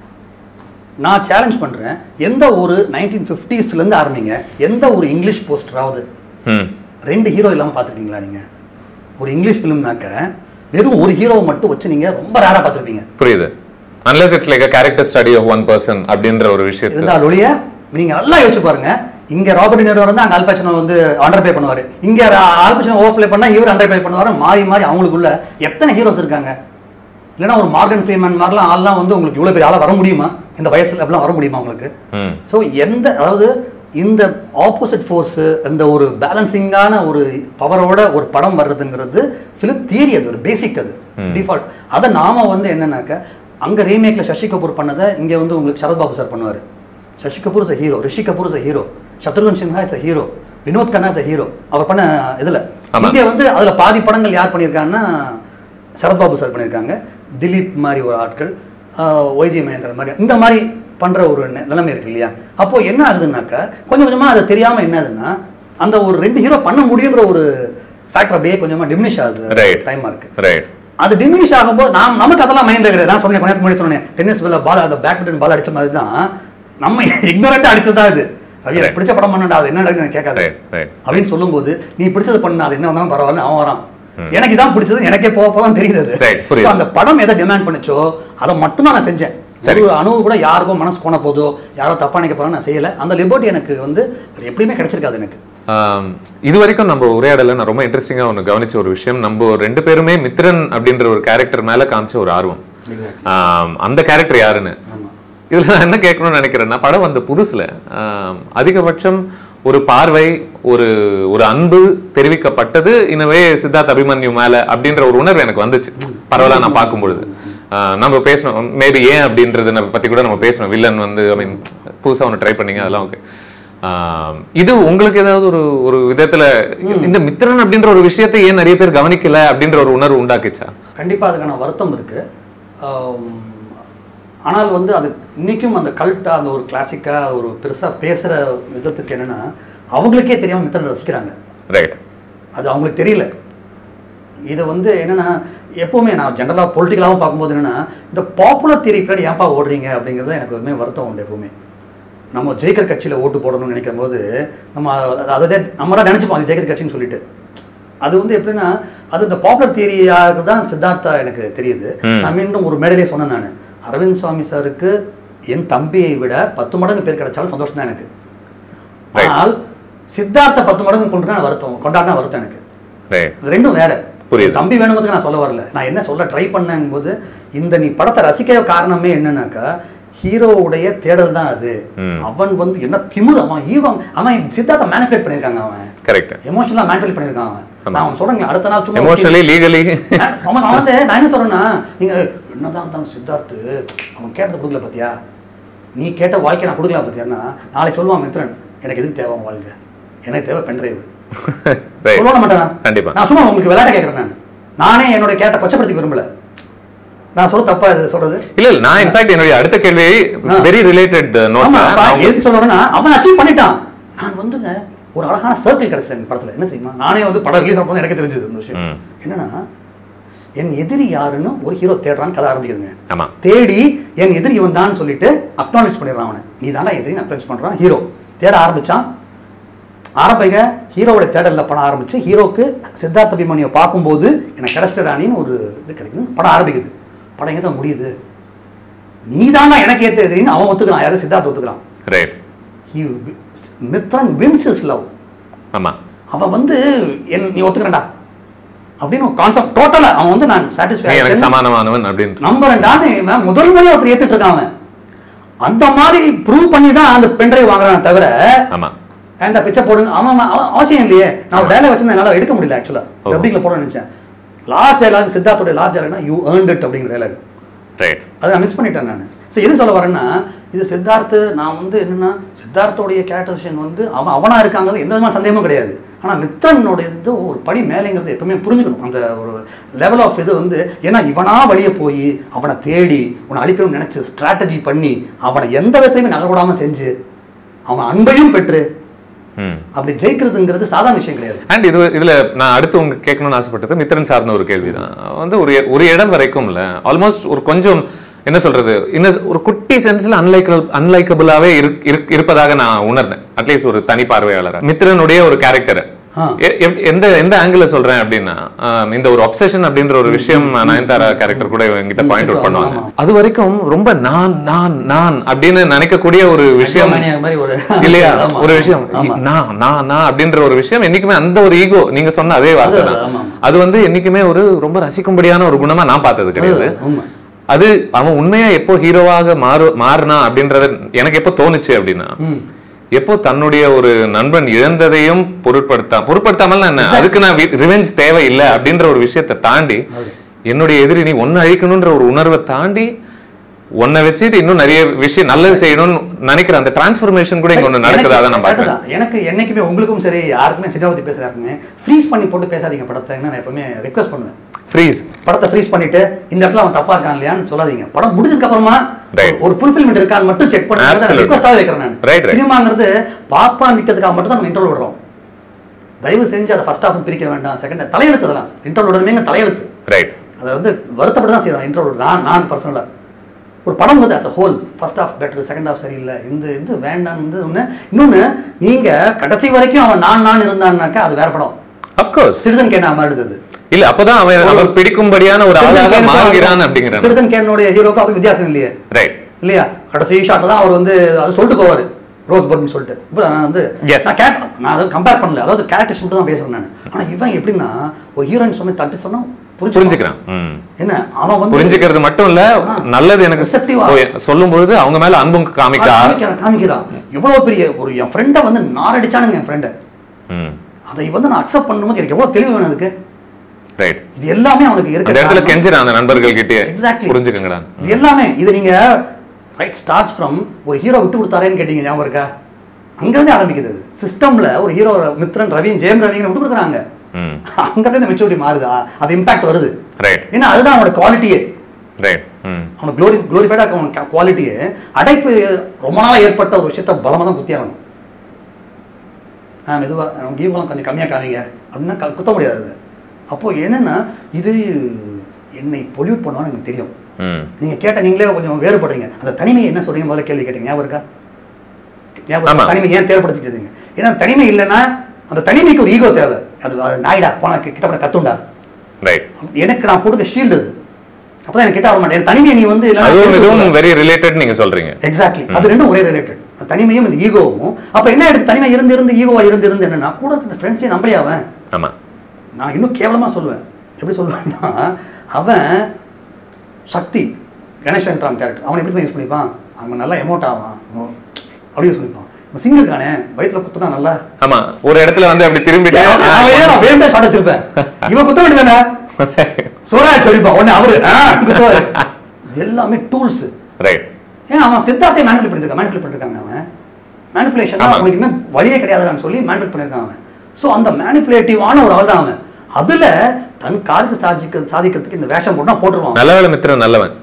நான் சேலஞ்ச் பண்ணுறேன் எந்த ஒரு நைன்டீன் ஃபிஃப்டிஸ்லேருந்து ஆரம்பிங்க எந்த ஒரு இங்கிலீஷ் போஸ்டராவது ம் ரெண்டு ஹீரோ இல்லாமல் பார்த்துருக்கீங்களா நீங்கள் ஒரு இங்கிலீஷ் ஃபிலிம்னாக்க வெறும் ஒரு ஹீரோவை மட்டும் வச்சு நீங்கள் ரொம்ப ரேராக பார்த்துருப்பீங்க புரியுது unless it's like a character study of one person அப்படின்ற ஒரு விஷயத்தை இருந்தால் ஒழிய நீங்க நல்லா யோசிச்சு பாருங்க இங்க ராபர்ட் டினரோ வந்து அங்க ஆல்பச்சனோ வந்து அண்டர் பே பண்ணுவாரு இங்க ஆல்பச்சனோ ஓவர் ப்ளே பண்ணா இவர் அண்டர் பே பண்ணுவாரு மாறி மாறி அவங்களுக்குள்ள எத்தனை ஹீரோஸ் இருக்காங்க இல்லைன்னா ஒரு மார்கன் ஃப்ரீமேன் மாதிரிலாம் ஆள்லாம் வந்து உங்களுக்கு இவ்வளவு பெரிய ஆளா வர முடியுமா இந்த வயசுல அப்படிலாம் வர முடியுமா உங்களுக்கு ம் ஸோ எந்த அதாவது இந்த ஆப்போசிட் ஃபோர்ஸு அந்த ஒரு பேலன்சிங்கான ஒரு பவரோட ஒரு படம் வர்றதுங்கிறது ஃபிலிம் தியரி அது ஒரு பேசிக் அது டிஃபால்ட் அதை நாம வந்து என்னன்னாக்க அங்க ரீமேக்ல சசி கபூர் பண்ணதை இங்க வந்து உங்களுக்கு சரத்பாபு சார் பண்ணுவாரு Shashi Kapoor is hero Rishi Kapoor is hero Shatrughan Sinha is hero Vinod Khanna is hero அவர் பண்ண இதுல ஆமா. இங்க வந்து அதுல பாதி படங்கள் யார் பண்ணியிருக்காங்கன்னா சரத்பாபு சார் பண்ணியிருக்காங்க திலீப் மாதிரி ஒரு ஆட்கள் ஒய்ஜி மகேந்திரன் மாதிரி இந்த மாதிரி பண்ற ஒரு நெ- நிலைமை இருக்கு இல்லையா அப்போ என்ன ஆகுதுன்னாக்கா கொஞ்சம் கொஞ்சமா அது தெரியாம என்ன ஆகுதுன்னா அந்த ஒரு ரெண்டு ஹீரோ பண்ண முடியுங்கிற ஒரு ஃபேக்டர் அப்படியே கொஞ்சமா டிமினிஷ் ஆகுது ரைட் டைமா இருக்கு ரைட் அது டிமினிஷ் ஆகும்போது நாம் நமக்கு அதெல்லாம் மைண்ட் கிடையாது நான் சொன்னேன் கொஞ்ச நேரத்துக்கு முன்னாடி சொன்னேன் டென்னிஸ் பால் பால் அந்த பேட்மிண்டன் பால் அடிச்ச மாதிரி தான் நம்ம இக்னோரண்டா அடிச்சது தான் இது ரவி எனக்கு பிடிச்ச படம் பண்ணடா அது என்ன நடக்குது எனக்கு கேட்காது ரைட் ரைட் அப்படின்னு சொல்லும்போது நீ பிடிச்சது பண்ணு அது என்ன வந்தாலும் பரவாயில்ல அவன் வரான் எனக்கு இதான் பிடிச்சது எனக்கே போக போக தான் தெரியுது அது. Right, புரியுது. So, அந்த படம் எதை டிமாண்ட் பண்ணுச்சோ அதை மட்டும் தான் நான் செஞ்சேன் சரி. ஒரு அணுவு கூட யாருக்கும் மனசு போன போதோ யாரோ தப்பா நினைக்க போறோம் நான் செய்யல அந்த லிபர்ட்டி எனக்கு வந்து அது எப்படியுமே கிடைச்சிருக்காது எனக்கு ஆம், இது வரைக்கும் நம்ம உரையாடல நான் ரொம்ப இன்ட்ரெஸ்டிங்கா ஒன்று கவனிச்ச ஒரு விஷயம் நம்ம ரெண்டு பேருமே மித்ரன் அப்படின்ற ஒரு கேரக்டர் மேல காமிச்ச ஒரு ஆர்வம் ஆம், அந்த கேரக்டர் யாருன்னு இதுல நான் என்ன கேட்கணும்னு நினைக்கிறேன்னா படம் வந்த புதுசுல ஆம், அதிகபட்சம் ஒரு பார்வை ஒரு ஒரு அன்பு தெரிவிக்கப்பட்டது இனவே சித்தார்த் அபிமன்யு மேல அப்படின்ற ஒரு உணர்வு எனக்கு வந்துச்சு பரவாயில்ல நான் பார்க்கும் பொழுது ஆஹ் நம்ம பேசணும் மேபி ஏன் அப்படின்றத நம்ம பத்தி கூட நம்ம பேசணும் வில்லன் வந்து ஐ மீன் புதுசா ஒன்று ட்ரை பண்ணீங்க அதெல்லாம் ஓகே இது உங்களுக்கு ஏதாவது ஒரு ஒரு விதத்துல இந்த மித்திரன் அப்படின்ற ஒரு விஷயத்தை ஏன் நிறைய பேர் கவனிக்கல அப்படின்ற ஒரு உணர்வு உண்டாக்குச்சா கண்டிப்பா அதுக்கான வருத்தம் இருக்கு ஆம், ஆனால் வந்து அது இன்னைக்கும் அந்த கல்ட்டா அந்த ஒரு கிளாசிக்கா ஒரு பெருசா பேசுற விதத்துக்கு என்னன்னா அவங்களுக்கே தெரியாம மித்தனை ரசிக்கிறாங்க ரைட் அது அவங்களுக்கு தெரியல இது வந்து என்னன்னா எப்பவுமே நான் ஜென்ரலாக பொலிட்டிக்கலாகவும் பார்க்கும்போது என்னன்னா இந்த பாப்புலர் தியரி பின்னாடி ஏன்ப்பா ஓடுறீங்க அப்படிங்கிறது எனக்கு ஒருமே வருத்தம் உண்டு எப்பவுமே நம்ம ஜெயிக்கிற கட்சியில் ஓட்டு போடணும்னு நினைக்கும் போது நம்ம அதை நம்மளா நினைச்சுப்போம் அது ஜெயிக்கிற கட்சின்னு சொல்லிட்டு அது வந்து எப்படின்னா அது இந்த பாப்புலர் தியரியாக தான் சித்தார்த்தா எனக்கு தெரியுது நான் மீண்டும் ஒரு மேடையிலே சொன்னேன் நான் அரவிந்த் சுவாமி சாருக்கு என் தம்பியை விட பத்து மடங்கு பேர் கிடைச்சாலும் சந்தோஷம் தான் எனக்கு Right. ஆனால் சித்தார்த்த பத்து மடங்கு கொண்டு வருத்தம் கொண்டாடினா வருத்தம் எனக்கு ரைட் இது ரெண்டும் வேற புரியுது. தம்பி வேணுங்கிறதுக்கு நான் சொல்ல வரல நான் என்ன சொல்ல ட்ரை பண்ணேன் போது இந்த நீ படத்தை ரசிக்க காரணமே என்னன்னாக்கா ஹீரோவுடைய தேடல் தான் அது அவன் வந்து என்ன திமுது அவன் ஈவன் அவன் சித்தார்த்த மேனிபுலேட் பண்ணியிருக்காங்க அவன் கரெக்ட் எமோஷனலா மேனிபுலேட் பண்ணியிருக்கான் அவன் நான் அவன் சொல்றேன் அடுத்த நாள் சும்மா எமோஷனலி லீகலி அவன் அவன் வந்து நான் என்ன சொல்றேன்னா நீங்க என்னதான் இருந்தாலும் சித்தார்த்து அவன் கேட்டதை கொடுக்கல பாத்தியா நீ கேட்ட வாழ்க்கை நான் கொடுக்கல பாத்தியான்னா நாளைக்கு சொல்லுவான் மித்ரன் எனக்கு எதுக்கு தேவை உன் வாழ்க்கை எனக்கு தேவை பென்ட்ரைவ் ரைட் சொல்ல மாட்டேனா கண்டிப்பா. நான் சும்மா உங்களுக்கு விளையாட கேட்கறேன் நான் நானே என்னோட கேட்ட கொச்சப்படுத்தி விரும்பல நான் சொல்ல தப்பா இது சொல்றது இல்ல இல்ல நான் இன்ஃபேக்ட் என்னுடைய அடுத்த கேள்வி வெரி ரிலேட்டட் ஆமா அப்பா, நோட் எதுக்கு சொல்ல வரேன்னா அவன் அச்சீவ் பண்ணிட்டான் நான் வந்துங்க ஒரு அழகான சர்க்கிள் கிடைச்சது இந்த படத்துல என்ன தெரியுமா நானே வந்து படம் ரிலீஸ் ஆகும்போது எனக்கு தெரிஞ்சது இந்த விஷயம் ம். என்னன்னா என் எதிரி யாருன்னு ஒரு ஹீரோ தேடுறான்னு கதை ஆரம்பிக்குதுங்க ஆமா தேடி என் எதிரி இவன் தான் சொல்லிட்டு அக்னாலேஜ் பண்ணிடுறான் அவனை நீ தாண்டா எதிரி அக்னாலேஜ் பண்றான் ஹீரோ தேட ஆரம்பிச்சான் ஆரம்பிக்க ஹீரோவோட தேடல்ல படம் ஆரம்பிச்சு ஹீரோக்கு சித்தார்த்த அபிமன்யை பார்க்கும்போது எனக்கு கிடைச்சிட்டானின்னு ஒரு இது கிடைக்குது படம் ஆரம்பிக்குது படம் எங்கே தான் முடியுது நீ தாண்டா எனக்கு ஏத்த எதிரின்னு அவன் ஒத்துக்கிறான் யாரும் சித்தார்த்த ஒத்துக்கிறான் right He Mithran wins is love ஆமா அவன் வந்து என் நீ ஒத்துக்கிறேன்டா அப்படின்னு கான்டம் டோட்டலா அவன் வந்து நான் நீ எனக்கு சாட்டிஸ்ஃபை சமானமானவன் அப்படின்னு நம்புறேன்டான்னு இவன் முதல் முறையா ஒருத்தர் ஏத்துட்டு இருக்கான் அவன் அந்த மாதிரி ப்ரூவ் பண்ணி தான் அந்த பென்ட்ரைவ் வாங்குறான் தவிர ஆமா அந்த பிச்சை போடுங்க அவன் அவன் அவன் அவசியம் இல்லையே நான் ஒரு டைலாக் வச்சிருந்தேன் என்னால எடுக்க முடியல ஆக்சுவலா ஓ. டப்பிங்ல போட நினைச்சேன் லாஸ்ட் டைலாக் சித்தார்த்தோட லாஸ்ட் டைலாக்னா யூ ஏர்ன்ட் இட் அப்படிங்கிற டைலாக் ரைட் அதை நான் மிஸ் பண்ணிட்டேன் நான் சரி எது சொல்ல வரேன்னா இது சித்தார்த்து நான் வந்து என்னன்னா சித்தார்த்தோடைய கேரக்டரைசேஷன் வந்து அவன் அவனா இருக்காங்கிறது எந்த விதமான சந்தேகமும் கிடையாது ஆனால் மித்ரனோட இது ஒரு படி மேலேங்கிறது எப்பவுமே புரிஞ்சுக்கணும் அந்த ஒரு லெவல் ஆஃப் இது வந்து ஏன்னா இவனா வழியே போய் அவனை தேடி உன்னை அழிக்கணும்னு நினைச்சு ஸ்ட்ராட்டஜி பண்ணி அவனை எந்த விதத்தையுமே நகரவிடாம செஞ்சு அவன் அன்பையும் பெற்று ம் அப்படி ஜெயிக்கிறதுங்கிறது சாதாரண விஷயம் கிடையாது அண்ட் இது இதுல நான் அடுத்து உங்க கேட்கணும்னு ஆசைப்பட்டது மித்திரன் சார்ந்த ஒரு கேள்விதான் வந்து ஒரு ஒரு இடம் வரைக்கும்ல ஆல்மோஸ்ட் ஒரு கொஞ்சம் என்ன சொல்றது இன்னும் ஒரு குட்டி சென்ஸ்ல அன்லைக்கபிள் அன்லைக்கபிளாவே இருப்பதாக நான் உணர்ந்தேன் அட்லீஸ்ட் ஒரு தனி பார்வையாளர் மித்திரனுடைய ஒரு கேரக்டர் ஆ. எந்த எந்த ஆங்கிள் சொல்றேன் அப்படின்னா ஆம், இந்த ஒரு obsession அப்படின்ற ஒரு விஷயம் நயன்தாரா கேரக்டர் கூட என்கிட்ட பாயிண்ட் அவுட் பண்ணுவாங்க ஆமா. அது வரைக்கும் ரொம்ப நான் நான் நான் அப்படின்னு நினைக்கக்கூடிய ஒரு விஷயம் Megalomaniac மாதிரி ஒரு இல்லையா ஆமா, ஒரு விஷயம் ஆமா. நான் நான் நான் அப்படின்ற ஒரு விஷயம் என்னைக்குமே அந்த ஒரு ஈகோ நீங்க சொன்ன அதே வார்த்தை அது, தான் ஆமா. அது வந்து என்னைக்குமே ஒரு ரொம்ப ரசிக்கும்படியான ஒரு குணமா நான் பார்த்தது கிடையாது உண்மை அது அவன் உண்மையா எப்போ ஹீரோவாக மாறு மாறினா அப்படின்றது எனக்கு எப்போ தோணுச்சு அப்படின்னா எப்போ தன்னுடைய ஒரு நண்பன் இழந்ததையும் பொருட்படுத்தா பொருட்படுத்தாமல் என்ன அதுக்கு நான் ரிவெஞ்ச் தேவை இல்லை அப்படின்ற ஒரு விஷயத்தை தாண்டி என்னுடைய எதிரி நீ ஒன்னு அழிக்கணும்ன்ற ஒரு உணர்வை தாண்டி உன்னை வச்சுட்டு இன்னும் நிறைய விஷயம் நல்லது செய்யணும்னு நினைக்கிற அந்த டிரான்ஸ்ஃபர்மேஷன் கூட இங்க ஒண்ணு நடக்குதா தான் நான் எனக்கு பார்க்கிறேன் அதுதான். எனக்கு என்னைக்குமே உங்களுக்கும் சரி யாருக்குமே சினிமாவத்தி பேசுற யாருக்குமே ஃப்ரீஸ் பண்ணி போட்டு பேசாதீங்க படத்தை நான் எப்பவுமே ரெக்வஸ்ட் பண்ணுவேன் ஃப்ரீஸ் படத்தை ஃப்ரீஸ் பண்ணிட்டு இந்த இடத்துல அவன் தப்பா இருக்கான் இல்லையான்னு சொல்லாதீங்க படம் முடிஞ்சதுக்கு அப்புறமா Right. ஒரு ஃபுல்ஃபில்மெண்ட் இருக்கான்னு மட்டும் செக் பண்ணுறது Absolutely. ரிக்வஸ்டாக வைக்கிறேன் நான் Right, right. சினிமாங்கிறது பாப்பான் விற்கிறதுக்காக மட்டும் தான் நம்ம இன்டர்வல் விடுறோம் தயவு செஞ்சு அதை ஃபர்ஸ்ட் ஹாஃப் பிரிக்க வேண்டாம் செகண்ட் தலையெழுத்து அதெல்லாம் இன்டர்வல் விடுறமே தலையெழுத்து ரைட் அதை வந்து வருத்தப்பட்டு தான் செய்யலாம் இன்டர்வல் நான் நான் பர்சனலாக ஒரு படம் வந்து as a whole first half better second half சரியில்லை இந்த இது வேண்டாம் வந்து ஒன்று இன்னொன்று நீங்கள் கடைசி வரைக்கும் அவன் நான் நான் இருந்தான்னாக்கா அது வேற படம் அஃப்கோர்ஸ் சிட்டிசன் கேன் மாறுது இல்ல அப்பதான் அவன் அவன் பிடிக்கும்படியான ஒரு ஆளாக மாறுகிறான் அப்படிங்கிறான் சிட்டிசன் கேனுடைய ஹீரோக்கு அது வித்தியாசம் இல்லையே ரைட் இல்லையா கடைசி ஷாட்ல தான் அவர் வந்து அது சொல்லிட்டு போவார் ரோஸ் பட்னு சொல்லிட்டு இப்போ நான் வந்து Yes. நான் கேட் நான் அதை கம்பேர் பண்ணல அதாவது கேரக்டர்ஸ் மட்டும் தான் பேசுறேன் நான் ஆனா இவன் எப்படின்னா ஒரு ஹீரோயின் சொன்ன தட்டு சொன்னா புரிஞ்சு புரிஞ்சுக்கிறான் ம். என்ன அவன் வந்து புரிஞ்சுக்கிறது மட்டும் இல்ல ஆ. நல்லது எனக்கு Receptive-ஆ. ஓ, சொல்லும் பொழுது அவங்க மேல அன்பும் காமிக்க காமிக்கிறான் காமிக்கிறான் எவ்வளவு பெரிய ஒரு என் ஃப்ரெண்டை வந்து நாரடிச்சானுங்க என் ஃப்ரெண்டை ம் அதை வந்து நான் அக்செப்ட் பண்ணும்போது எனக்கு எவ்வளவு தெளிவு வேணும் அதுக்கு ரைட் இது எல்லாமே அவனுக்கு அந்த இருக்கு இடத்துல கெஞ்சிறான் அந்த நண்பர்கள் கிட்டே எக்ஸாக்ட்லி புரிஞ்சுக்கங்கடா இது எல்லாமே இது நீங்க ரைட் ஸ்டார்ட்ஸ் ஃப்ரம் ஒரு ஹீரோ விட்டு கொடுத்தாரேன்னு கேட்டீங்க ஞாபகம் இருக்கா அங்கிருந்து ஆரம்பிக்குது அது சிஸ்டம்ல ஒரு ஹீரோ மித்ரன் ரவி ஜெயம் ரவிங்க விட்டு கொடுக்குறாங்க ம் அங்கிருந்து இந்த மெச்சூரிட்டி மாறுதா அது இம்பாக்ட் வருது ரைட் ஏன்னா அதுதான் அவனோட குவாலிட்டியே ரைட் ம் அவனை க்ளோரி க்ளோரிஃபைடாக இருக்க அவன் குவாலிட்டியே அடைப்பு ரொம்ப நாளாக ஏற்பட்ட ஒரு விஷயத்த பலமாக தான் குத்தி ஆகணும் ஆ மெதுவாக அவங்க ஈவெல்லாம் கொஞ்சம் கம்மியாக காமிங்க அப்படின்னா க- குத்த முடியாது அது அப்போது என்னென்னா இது என்னை பொல்யூட் பண்ணுவான்னு எனக்கு தெரியும் ம் நீங்கள் கேட்ட நீங்களே கொஞ்சம் வேறுபடுறீங்க அந்த தனிமையை என்ன சொல்றீங்க முதல்ல கேள்வி கேட்டீங்க ஞாபகம் இருக்கா ஞாபகம் இருக்கா? ஆமா. தனிமை ஏன் தேவைப்படுத்திட்டு ஏன்னா தனிமை இல்லைன்னா அந்த தனிமைக்கு ஒரு ஈகோ தேவை அது அது நாயிடா போனா கிட்ட போன கத்துண்டா ரைட் எனக்கு நான் போட்டுக்க ஷீல்டு அது அப்பதான் எனக்கு கிட்ட வர மாட்டேன் எனக்கு தனிமையை நீ வந்து அதுவும் இதுவும் வெரி ரிலேட்டட் நீங்க சொல்றீங்க எக்ஸாக்ட்லி அது ரெண்டும் ஒரே ரிலேட்டட் தனிமையும் இந்த ஈகோவும் அப்ப என்ன எடுத்து தனிமை இருந்து இருந்து ஈகோவா இருந்து இருந்து என்னன்னா கூட இருக்கிற ஃப்ரெண்ட்ஸே நம்பலையே அவன் ஆமா நான் இன்னும் கேவலமா சொல்லுவேன் எப்படி சொல்லுவேன்னா அவன் சக்தி கணேஷ் வெங்கட்ராம் கேரக்டர் அவன் எப்படி யூஸ் பண்ணிப்பான் அவன் நல்லா எமோட் ஆவான் அவன் அப்படி யூஸ் பண்ணிப்பான் இவன் சிங்கிள் இருக்கானே வயிற்றுல குத்துனா நல்லா ஆமா ஒரு இடத்துல வந்து அப்படி திரும்பிட்டு அவன் ஏன் நான் வேண்டே ஷாட் வச்சிருப்பேன் இவன் குத்த வேண்டியதானே சோராஜ் சொல்லிப்பான் உடனே அவரு ஆ, குத்துவாரு இது எல்லாமே டூல்ஸ் ரைட் ஏன் அவன் சித்தார்த்தை மேனிபுலேட் பண்ணிருக்கான் மேனிபுலேட் பண்ணிருக்காங்க அவன் மேனிபுலேஷன் ஆமா. அவனுக்கு இன்னும் வழியே கிடையாதுன்னு சொல்லி மேனிபுலேட் பண்ணிருக்கான் அவன் ஸோ அந்த மேனிபுலேட்டிவான ஒரு ஆள் தான் அவன் அதுல தன் காரியத்தை சாதிக்க சாதிக்கிறதுக்கு இந்த வேஷம் போட்டு நான் போட்டுருவான் நல்ல வேலை மித்திரன் நல்லவன்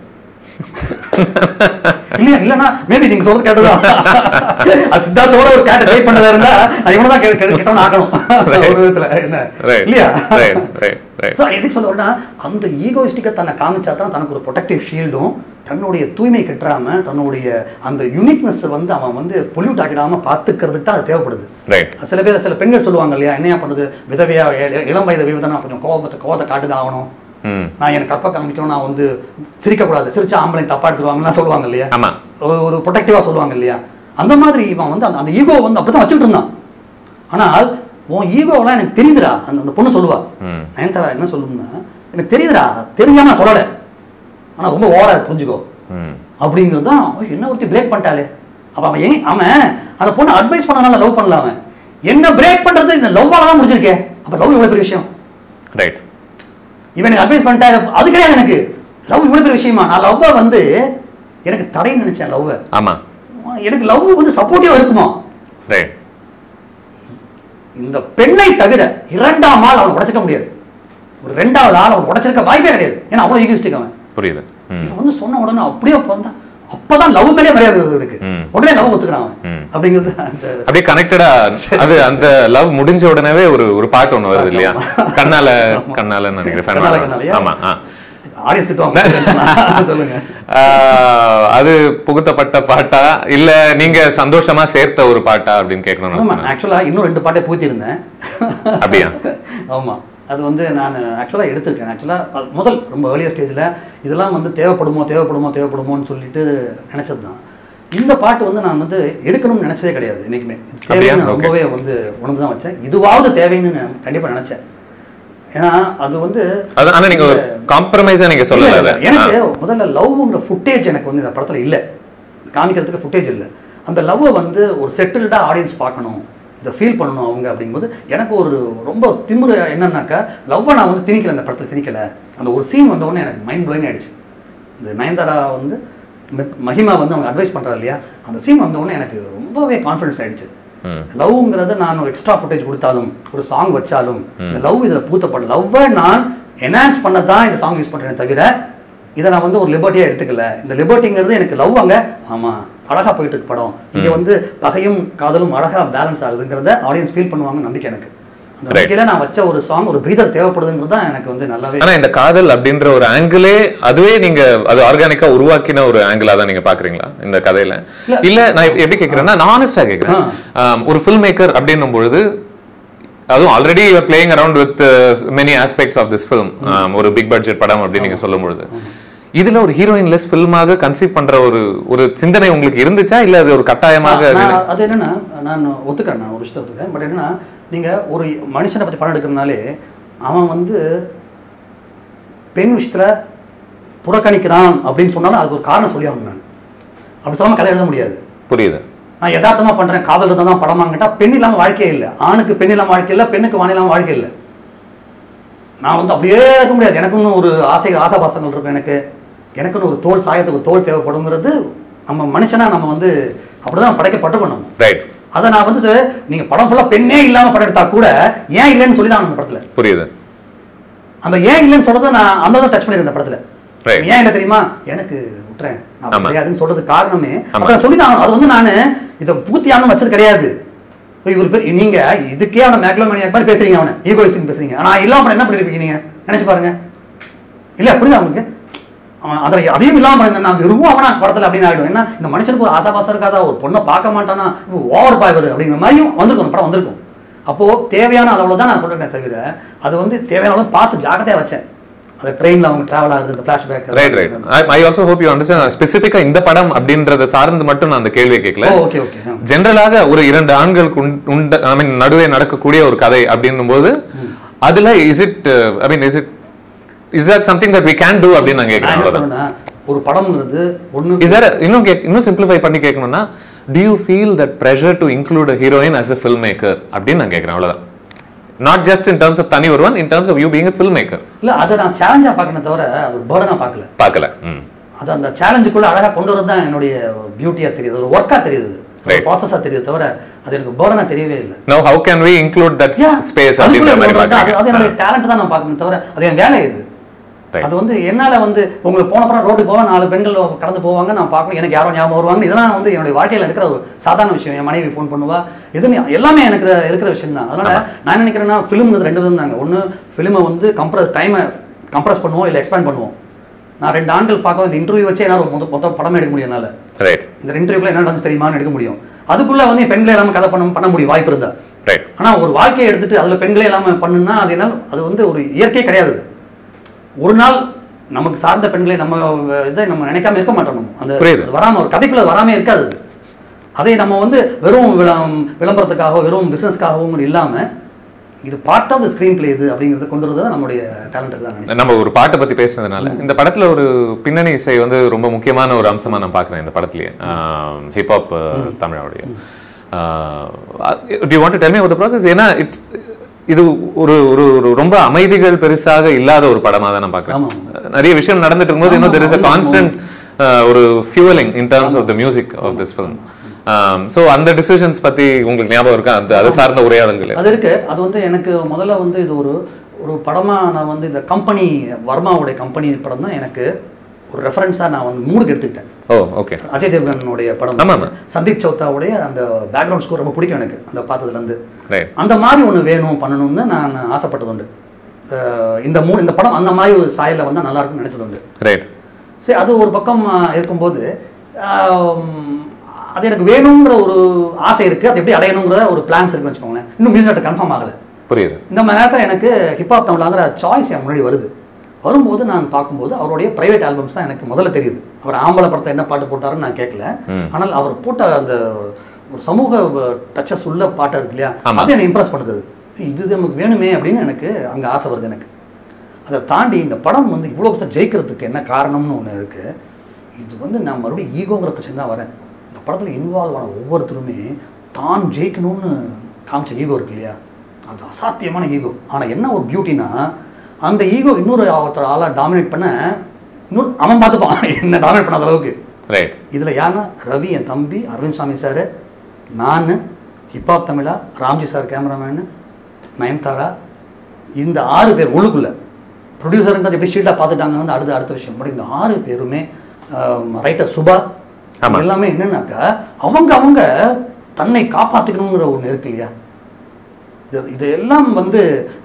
இல்லையா இல்லைன்னா மேபி நீங்க சொல்றது கேட்டதான் அது சித்தார்த்தோட ஒரு கேட்ட ட்ரை பண்ணதா இருந்தா அது இவனை தான் கேட்டவன் ஆக்கணும் ஒரு விதத்துல என்ன ரைட் இல்லையா ரைட் ரைட் ரைட் ஸோ எதுக்கு சொல்ல வரேன்னா அந்த ஈகோயிஸ்டிக்கை தன்னை காமிச்சா தான் தனக்கு ஒரு ப்ரொடெக்டிவ் ஷீல்டும் தன்னுடைய தூய்மை கெட்டுறாம தன்னுடைய அந்த யூனிக்னஸ் வந்து அவன் வந்து பொல்யூட் ஆக்கிடாம பார்த்துக்கிறதுக்கு தான் அது தேவைப்படுது ரைட் சில பேர் சில பெண்கள் சொல்லுவாங்க இல்லையா என்னையா பண்ணுறது விதவையா இ- இளம் வயது விதவை நான் கொஞ்சம் கோபத்தை கோபத்தை காட்டுதான் ஆகணும் ம் நான் எனக்கு கற்ப காமிக்கணும் நான் வந்து சிரிக்கக்கூடாது சிரிச்சா ஆம்பளை தப்பா எடுத்துருவாங்கலாம் சொல்லுவாங்க இல்லையா ஆமா ஒரு- ஒரு ப்ரொடெக்டிவாக சொல்லுவாங்க இல்லையா அந்த மாதிரி இவன் வந்து அந்த அந்த ஈகோ வந்து அப்படி தான் வச்சுட்டு இருந்தான் ஆனால் உன் ஈகோவெல்லாம் எனக்கு தெரியுதுடா அந்த அந்த பொண்ணு சொல்லுவா ம். நயன்தாரா என்ன சொல்லும்னா எனக்கு தெரியுதுடா தெரியாம நான் சொல்லலை ஆனால் ரொம்ப ஓவரா இருக்கு, புரிஞ்சுக்கோ ம் அப்படிங்கிறது தான் "ஐயோ, என்ன ஒருத்தி பிரேக் பண்ணிட்டாலே அப்போ அவன் ஏன் அவன் அந்த பொண்ணு அட்வைஸ் பண்ணனால லவ் பண்ணல அவன் என்ன பிரேக் பண்றது இந்த லவ்வால தான் முடிஞ்சிருக்கே அப்போ லவ் இவ்வளோ பெரிய விஷயம் ரைட் இவன் எனக்கு அட்வைஸ் பண்ணிட்டா இது- அது கிடையாது எனக்கு லவ் இவ்வளோ பெரிய விஷயமா நான் லவ்வை வந்து எனக்கு தடைன்னு நினைச்சேன் லவ்வை ஆமா எனக்கு லவ் வந்து சப்போர்ட்டிவா இருக்குமா ரைட் இந்த பெண்ணை தவிர இரண்டாம் ஆள் அவனை உடைச்சிக்க முடியாது ஒரு ரெண்டாவது ஆள் அவன் உடைச்சிருக்க வாய்ப்பே கிடையாது ஏன்னா அவ்வளோ ஈகிஸ்டிக் அவன் புரியுது ம் இவன் வந்து சொன்ன உடனே அப்படியே வந்தா அப்பதான் லவ் மேலே மரியாதை வருது இவனுக்கு ம். உடனே லவ் ஒத்துக்கிறான் அவன் ம். அப்படிங்கிறது அந்த அப்படியே கனெக்டடா அது அந்த லவ் முடிஞ்ச உடனே ஒரு ஒரு பாட்டு ஒண்ணு வருது இல்லையா கண்ணால கண்ணால நினைக்கிறேன் கண்ணால fan கண்ணாலயா? ஆமா ஆ ஆடியன்ஸ் திட்டுவாங்க சொல்லுங்க ஆஹ், அது புகுத்தப்பட்ட பாட்டா இல்ல நீங்க சந்தோஷமா சேர்த்த ஒரு பாட்டா அப்படின்னு கேட்கணும்னு ஆமா சொன்னேன். ஆக்சுவலா இன்னும் ரெண்டு பாட்டை பூத்திருந்தேன் அப்படியா? ஆமா அது வந்து நான் ஆக்சுவலாக எடுத்திருக்கேன் ஆக்சுவலாக முதல் ரொம்ப ஏர்லியர் ஸ்டேஜில் இதெல்லாம் வந்து தேவைப்படுமோ தேவைப்படுமோ தேவைப்படுமோன்னு சொல்லிட்டு நினச்சது தான் இந்த பாட்டு வந்து நான் வந்து எடுக்கணும்னு நினச்சதே கிடையாது என்றைக்குமே இது அப்படியா? தேவைன்னு நான் Okay. ரொம்பவே வந்து உணர்ந்து தான் வச்சேன் இதுவாவது தேவைன்னு நான் கண்டிப்பாக நினச்சேன் ஏன்னா அது வந்து அது ஆனா நீங்க ஒரு காம்ப்ரமைஸா நீங்க சொல்லல இல்ல, அதை இல்ல. எனக்கு முதல்ல லவ்ங்கிற ஃபுட்டேஜ் எனக்கு வந்து இந்த படத்துல இல்ல காமிக்கிறதுக்கு ஃபுட்டேஜ் இல்ல அந்த லவ்வை வந்து ஒரு செட்டில்டா ஆடியன்ஸ் பார்க்கணும் இதை ஃபீல் பண்ணணும் அவங்க அப்படிங்கும்போது எனக்கு ஒரு ரொம்ப திமிரு என்னன்னாக்கா லவ்வை நான் வந்து திணிக்கல இந்த படத்துல திணிக்கல அந்த ஒரு சீன் வந்த உடனே எனக்கு மைண்ட் ப்ளோயிங் ஆயிடுச்சு இந்த நயன்தாரா வந்து ம- மஹிமா வந்து அவங்க அட்வைஸ் பண்றா இல்லையா அந்த சீன் வந்த உடனே எனக்கு ரொம்பவே கான்ஃபிடன்ஸ் ஆயிடுச்சு ம். லவ்ங்கிறது நான் எக்ஸ்ட்ரா ஃபுட்டேஜ் கொடுத்தாலும் ஒரு சாங் வச்சாலும் இந்த லவ் இதுல பூத்தப்படும் லவ்வை நான் என்ஹான்ஸ் பண்ண தான் இந்த சாங் யூஸ் பண்றேனே தவிர இதை நான் வந்து ஒரு லிபர்ட்டியா எடுத்துக்கல இந்த லிபர்ட்டிங்கிறது எனக்கு லவ் அங்க ஆமா அழகா போயிட்டு இருக்கு படம் இங்க வந்து பகையும் காதலும் அழகா பேலன்ஸ் ஆகுதுங்கிறத ஆடியன்ஸ் ஃபீல் பண்ணுவாங்க நம்பிக்கை எனக்கு அந்த நம்பிக்கையில நான் வச்ச ஒரு சாங் ஒரு பிரீதர் தேவைப்படுதுங்கிறது தான் எனக்கு வந்து நல்லாவே ஆனா இந்த காதல் அப்படின்ற ஒரு ஆங்கிளே அதுவே நீங்க அது ஆர்கானிக்கா உருவாக்கின ஒரு ஆங்கிளா தான் நீங்க பாக்குறீங்களா இந்த கதையில இல்ல நான் இப்ப எப்படி கேக்குறேன்னா நான் ஆனஸ்டா கேக்குறேன் ஆம், ஒரு ஃபில்ம் மேக்கர் அப்படின்னும் பொழுது அதுவும் already playing around with many aspects of this film ஒரு பிக் பட்ஜெட் படம் அப்படின்னு நீங்க சொல்லும் பொழுது இதுல ஒரு ஹீரோயின் லெஸ் ஃபில்மாக கன்சீவ் பண்ற ஒரு ஒரு சிந்தனை உங்களுக்கு இருந்துச்சா இல்ல அது ஒரு கட்டாயமாக நான் நான் அது என்னன்னா நான் ஒத்துக்கிறேன் நான் ஒரு விஷயத்தை ஒத்துக்கிறேன் பட் என்னன்னா நீங்க ஒரு மனுஷனை பத்தி படம் எடுக்கிறதுனாலே அவன் வந்து பெண் விஷயத்துல புறக்கணிக்கிறான் அப்படின்னு சொன்னாலும் அதுக்கு ஒரு காரணம் சொல்லி ஆகணும் நான் அப்படி சொல்லாம கதை எழுத முடியாது புரியுது நான் யதார்த்தமா பண்றேன் காதல் இருந்தால் தான் படமான்னு கேட்டா பெண் இல்லாம வாழ்க்கையே இல்லை ஆணுக்கு பெண் இல்லாம வாழ்க்கை இல்லை பெண்ணுக்கு வான் இல்லாம வாழ்க்கை இல்லை நான் வந்து அப்படியே இருக்க முடியாது எனக்குன்னு ஒரு ஆசை ஆசாபாசங்கள் இருக்கும் எனக்கு எனக்குன்னு ஒரு தோல் சாயத்துக்கு தோல் தேவைப்படுங்கிறது நம்ம மனுஷனா நம்ம வந்து அப்படிதான் படைக்கப்பட்டு நம்ம ரைட் அதை நான் வந்து நீங்க படம் ஃபுல்லா பெண்ணே இல்லாம படம் எடுத்தா கூட ஏன் இல்லைன்னு சொல்லி தான் அந்த படத்துல புரியுது அந்த ஏன் இல்லைன்னு சொல்றதை நான் அந்த டச் பண்ணிருக்கேன் இந்த படத்துல Right. ஏன் இல்லை தெரியுமா எனக்கு விட்டுறேன் நான் ஆமா. கிடையாதுன்னு சொல்றது காரணமே ஆமா. அதை சொல்லி தான் அது வந்து நான் இதை பூத்தியானம் வச்சது கிடையாது இப்ப இவர் பேர் நீங்க இதுக்கே அவனை மேக்லோமேனியா மாதிரி பேசுறீங்க அவனை ஈகோயிஸ்டின் பேசுறீங்க ஆனா இல்லாம படம் என்ன பண்ணிருப்பீங்க நீங்க நினைச்சு பாருங்க இல்ல புரியுதா அவனுக்கு அவன் அதில் அதையும் இல்லாம இருந்தா நான் வெறும் அவனா படத்துல அப்படின்னு ஆயிடும் ஏன்னா இந்த மனுஷனுக்கு ஒரு ஆசாபாசம் இருக்காதா ஒரு பொண்ணை பார்க்க மாட்டானா ஓவர் பாய்வர் அப்படிங்கிற மாதிரியும் வந்திருக்கும் அந்த படம் வந்திருக்கும் அப்போ தேவையான அளவுல தான் நான் சொல்றேனே தவிர அது வந்து தேவையான அளவு பார்த்து ஜாக்கிரதையா வச்சேன் அது ட்ரெயின்ல அவங்க டிராவல் ஆகுது இந்த flashback right right I also hope you understand ஸ்பெசிஃபிக்கா இந்த படம் அப்படின்றத சார்ந்து மட்டும் நான் அந்த கேள்வியை கேட்கல ஓ ஓகே ஓகே ஜென்ரலாக ஒரு இரண்டு ஆண்களுக்கு உண்- உண்ட ஐ மீன் நடுவே நடக்கக்கூடிய ஒரு கதை அப்படின்னும் போது அதுல is it I mean is it is that something that we can do அப்படின்னு நான் நான் கேட்கிறேன் என்ன அவ்வளவுதான் சொல்றேன்னா ஒரு படம்ன்றது ஒண்ணு இஸ் there இன்னும் கேக் இன்னும் சிம்பிளிஃபை பண்ணி கேட்கணும்னா do you feel that pressure to include a heroine as a filmmaker அப்படின்னு நான் கேட்கிறேன் அவ்வளவுதான் not just in terms of தனி ஒருவன் in terms of you being a filmmaker இல்ல அதை நான் சேலஞ்சா பார்க்கணும் தவிர அது ஒரு பேர்டனா பார்க்கல பார்க்கல ம் அது அந்த சேலஞ்சுக்குள்ள அழகா கொண்டு வரது தான் என்னுடைய பியூட்டியா தெரியுது ஒரு ஒர்க்கா தெரியுது ஒரு Right. ப்ராசஸா தெரியுது தவிர அது எனக்கு பேர்டனா தெரியவே இல்லை now how can we include that Yeah. space அதுக்குள்ள அப்படின்ற மாதிரி கொண்டு வந்தா அது- அது என்னுடைய பார்க்கறீங்க டேலண்ட் தான் நான் பார்க்கணும் தவிர அது என் வேலை இது Right. அது வந்து என்னால வந்து உங்களுக்கு போன அப்புறம் ரோட்டுக்கு போவா நாலு பெண்கள் கடந்து போவாங்க நான் பார்க்கணும் எனக்கு யாரோ ஞாபகம் வருவாங்க இதெல்லாம் வந்து என்னுடைய வாழ்க்கையில இருக்கிற ஒரு சாதாரண விஷயம் என் மனைவி ஃபோன் பண்ணுவா இது எல்லாமே எனக்கு இருக்கிற விஷயம் தான் அதனால நான் என்ன நினைக்கிறேன்னா ஃபிலிம்ங்கிறது ரெண்டு விதம் தாங்க ஒன்று ஃபிலிமை வந்து கம்ப்ரஸ் டைமை கம்ப்ரஸ் பண்ணுவோம் இல்லை எக்ஸ்பேண்ட் பண்ணுவோம் நான் ரெண்டு ஆண்கள் பார்க்க இந்த இன்டர்வியூ வச்சு என்னால் ஒரு மொத்த மொத்த படமே எடுக்க முடியும் என்னால் ரைட் இந்த இன்டர்வியூக்குள்ள என்ன நடந்துச்சு தெரியுமான்னு எடுக்க முடியும் அதுக்குள்ள வந்து என் பெண்களை இல்லாமல் கதை பண்ண பண்ண முடியும் வாய்ப்பு இருந்தா ரைட் ஆனா ஒரு வாழ்க்கையை எடுத்துட்டு அதுல பெண்களே இல்லாம பண்ணுனா அது என்ன அது வந்து ஒரு இயற்கை கிடையாது அது. ஒரு நாள் நமக்கு சார்ந்த பெண்களை நம்ம இதை நம்ம நினைக்காம இருக்க மாட்டோம் நம்ம. அந்த புரியுது. அது வராம ஒரு கதைக்குள்ள அது வராம இருக்காது அது அதை நம்ம வந்து வெறும் விளம்- விளம்பரத்துக்காகவும் வெறும் பிசினஸ்க்காகவும் இல்லாம இது part of the screenplay இது அப்படிங்கறத கொண்டு வரது தான் நம்மளுடைய டேலண்ட் தான் நினைக்கிறேன் நம்ம ஒரு பாட்டை பத்தி பேசுனதுனால இந்த படத்துல ஒரு பின்னணி இசை வந்து ரொம்ப முக்கியமான ஒரு அம்சமா நான் பார்க்கிறேன் இந்த படத்துலயே ஹிப்ஹாப் தமிழோடைய to want to tell me ஒரு ப்ராசஸ் ஏன்னா இட்ஸ் இது ஒரு ஒரு ஒரு ரொம்ப அமைதிகள் பெருசாக இல்லாத ஒரு படமா தான் நான் பார்க்கிறேன் நிறைய விஷயம் நடந்துட்டு இருக்கும்போது இன்னும் தெர் இஸ் அ கான்ஸ்டன்ட் ஒரு fuelling in terms of the music of this film so அந்த டிசிஷன்ஸ் பத்தி உங்களுக்கு ஞாபகம் இருக்கா அந்த அதை சார்ந்த உரையாடல்கள் அது இருக்கு அது வந்து எனக்கு முதல்ல வந்து இது ஒரு ஒரு படமா நான் வந்து இந்த கம்பெனி வர்மாவுடைய கம்பெனி படம் தான் எனக்கு ஒரு ரெஃபரன்ஸா நான் வந்து மூடுக்கு எடுத்துக்கிட்டேன் ஓ ஓகே அஜய் தேவ்கனுடைய படம் ஆமா, ஆமா. சந்தீப் சௌத்தாவுடைய அந்த பேக்ரவுண்ட் ஸ்கோர் ரொம்ப பிடிக்கும் எனக்கு அந்த பார்த்ததுல இருந்து ரைட் அந்த மாதிரி ஒன்று வேணும் பண்ணணும்னு நான் ஆசைப்பட்டது உண்டு அஹ் இந்த மூணு இந்த படம் அந்த மாதிரி ஒரு சாயலில் வந்தால் நல்லா இருக்கும்னு நினைச்சது உண்டு ரைட் சரி அது ஒரு பக்கம் அஹ், இருக்கும்போது ஆம், அது எனக்கு வேணுங்கிற ஒரு ஆசை இருக்கு அது எப்படி அடையணுங்கிற ஒரு பிளான்ஸ் இருக்குன்னு வச்சுக்கோங்களேன் இன்னும் மியூசிக் கன்ஃபார்ம் ஆகலை புரியுது இந்த மாதிரி நேரத்தில் எனக்கு ஹிப்ஹாப் தமிழாங்கிற சாய்ஸ் என் முன்னாடி வருது வரும்போது நான் பார்க்கும்போது அவருடைய பிரைவேட் ஆல்பம்ஸ் தான் எனக்கு முதல்ல தெரியுது அவர் ஆம்பளை படத்தை என்ன பாட்டு போட்டாருன்னு நான் கேட்கல ஆனால் அவர் போட்ட அந்த ஒரு சமூக டச்சஸ் உள்ள பாட்டு இருக்கு இல்லையா ஆமா. அது என்னை இம்ப்ரெஸ் பண்ணுது இது நமக்கு வேணுமே அப்படின்னு எனக்கு அங்கே ஆசை வருது எனக்கு அதை தாண்டி இந்த படம் வந்து இவ்வளோ பெருசாக ஜெயிக்கிறதுக்கு என்ன காரணம்னு ஒன்று இருக்கு இது வந்து நான் மறுபடியும் ஈகோங்கிற பிரச்சனை தான் வரேன் இந்த படத்தில் இன்வால்வ் ஆன ஒவ்வொருத்தருமே தான் ஜெயிக்கணும்னு காமிச்ச ஈகோ இருக்கு இல்லையா அது அசாத்தியமான ஈகோ ஆனால் என்ன ஒரு பியூட்டினா அந்த ஈகோ இன்னொரு ஒருத்தர் ஆளை டாமினேட் பண்ண இன்னொரு அவன் பார்த்துப்பான் என்ன டாமினேட் பண்ணாத அளவுக்கு ரைட் இதில் யாருன்னா ரவி என் தம்பி அரவிந்த் சாமி சார் நான் ஹிப்ஹாப் தமிழா ராம்ஜி சார் கேமராமேனு நயன்தாரா இந்த ஆறு பேர் உள்ளுக்குள்ள ப்ரொடியூசருங்கிறது எப்படி ஷீட்டாக பார்த்துட்டாங்க வந்து அடுத்த அடுத்த விஷயம் பட் இந்த ஆறு பேருமே ரைட்டர் சுபா ஆமா. எல்லாமே என்னன்னாக்கா அவங்க அவங்க தன்னை காப்பாற்றிக்கணுங்கிற ஒன்று இருக்கு இல்லையா இது இதெல்லாம் வந்து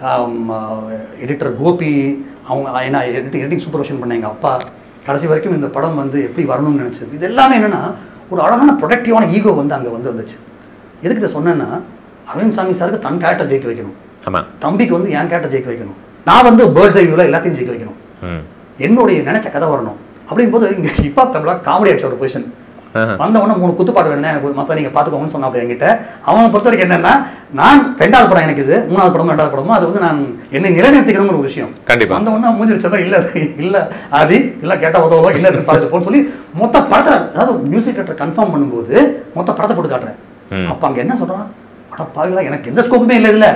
எடிட்டர் கோபி அவங்க ஏன்னா எடிட்டிங் சூப்பர்விஷன் பண்ண எங்கள் அப்பா கடைசி வரைக்கும் இந்த படம் வந்து எப்படி வரணும்னு நினச்சது இது எல்லாமே என்னென்னா ஒரு அழகான ப்ரொடக்டிவான ஈகோ வந்து அங்கே வந்து வந்துச்சு எதுக்கு இதை சொன்னேன்னா அரவிந்த் சாமி சாருக்கு தன் கேரக்டர் ஜெயிக்க வைக்கணும் ஆமா தம்பிக்கு வந்து என் கேரக்டர் ஜெயிக்க வைக்கணும் நான் வந்து பேர்ட்ஸ் ஐ வியூவில் எல்லாத்தையும் ஜெயிக்க வைக்கணும் ம் என்னுடைய நினைச்ச கதை வரணும் அப்படிங்கும்போது இங்கே ஹிப்ஹாப் தமிழா காமெடி ஆச்சு ஒரு பொசிஷன் ஆஹா. வந்த உடனே மூணு குத்துப்பாடு வேணும் மற்ற நீங்கள் பார்த்துக்கோங்கன்னு சொன்னாப்படி என்கிட்ட அவனை பொறுத்த வரைக்கும் என்னன்னா நான் ரெண்டாவது படம் எனக்கு இது மூணாவது படமோ ரெண்டாவது படமோ அது வந்து நான் என்னை நிலைநிறுத்திக்கணுங்கிற ஒரு விஷயம் கண்டிப்பா. அந்த ஒன்று மூஞ்சி வச்சா இல்ல இல்ல அது இல்ல கேட்டா உதவோ இல்ல இருக்கு பார்த்துட்டு போன்னு சொல்லி மொத்த படத்தை அதாவது மியூசிக் டேரக்டர் கன்ஃபார்ம் பண்ணும்போது மொத்த படத்தை போட்டு காட்டுறேன் ம். அப்ப அங்க என்ன சொல்றான் அட பாவிகளா எனக்கு எந்த ஸ்கோப்புமே இல்லை இதுல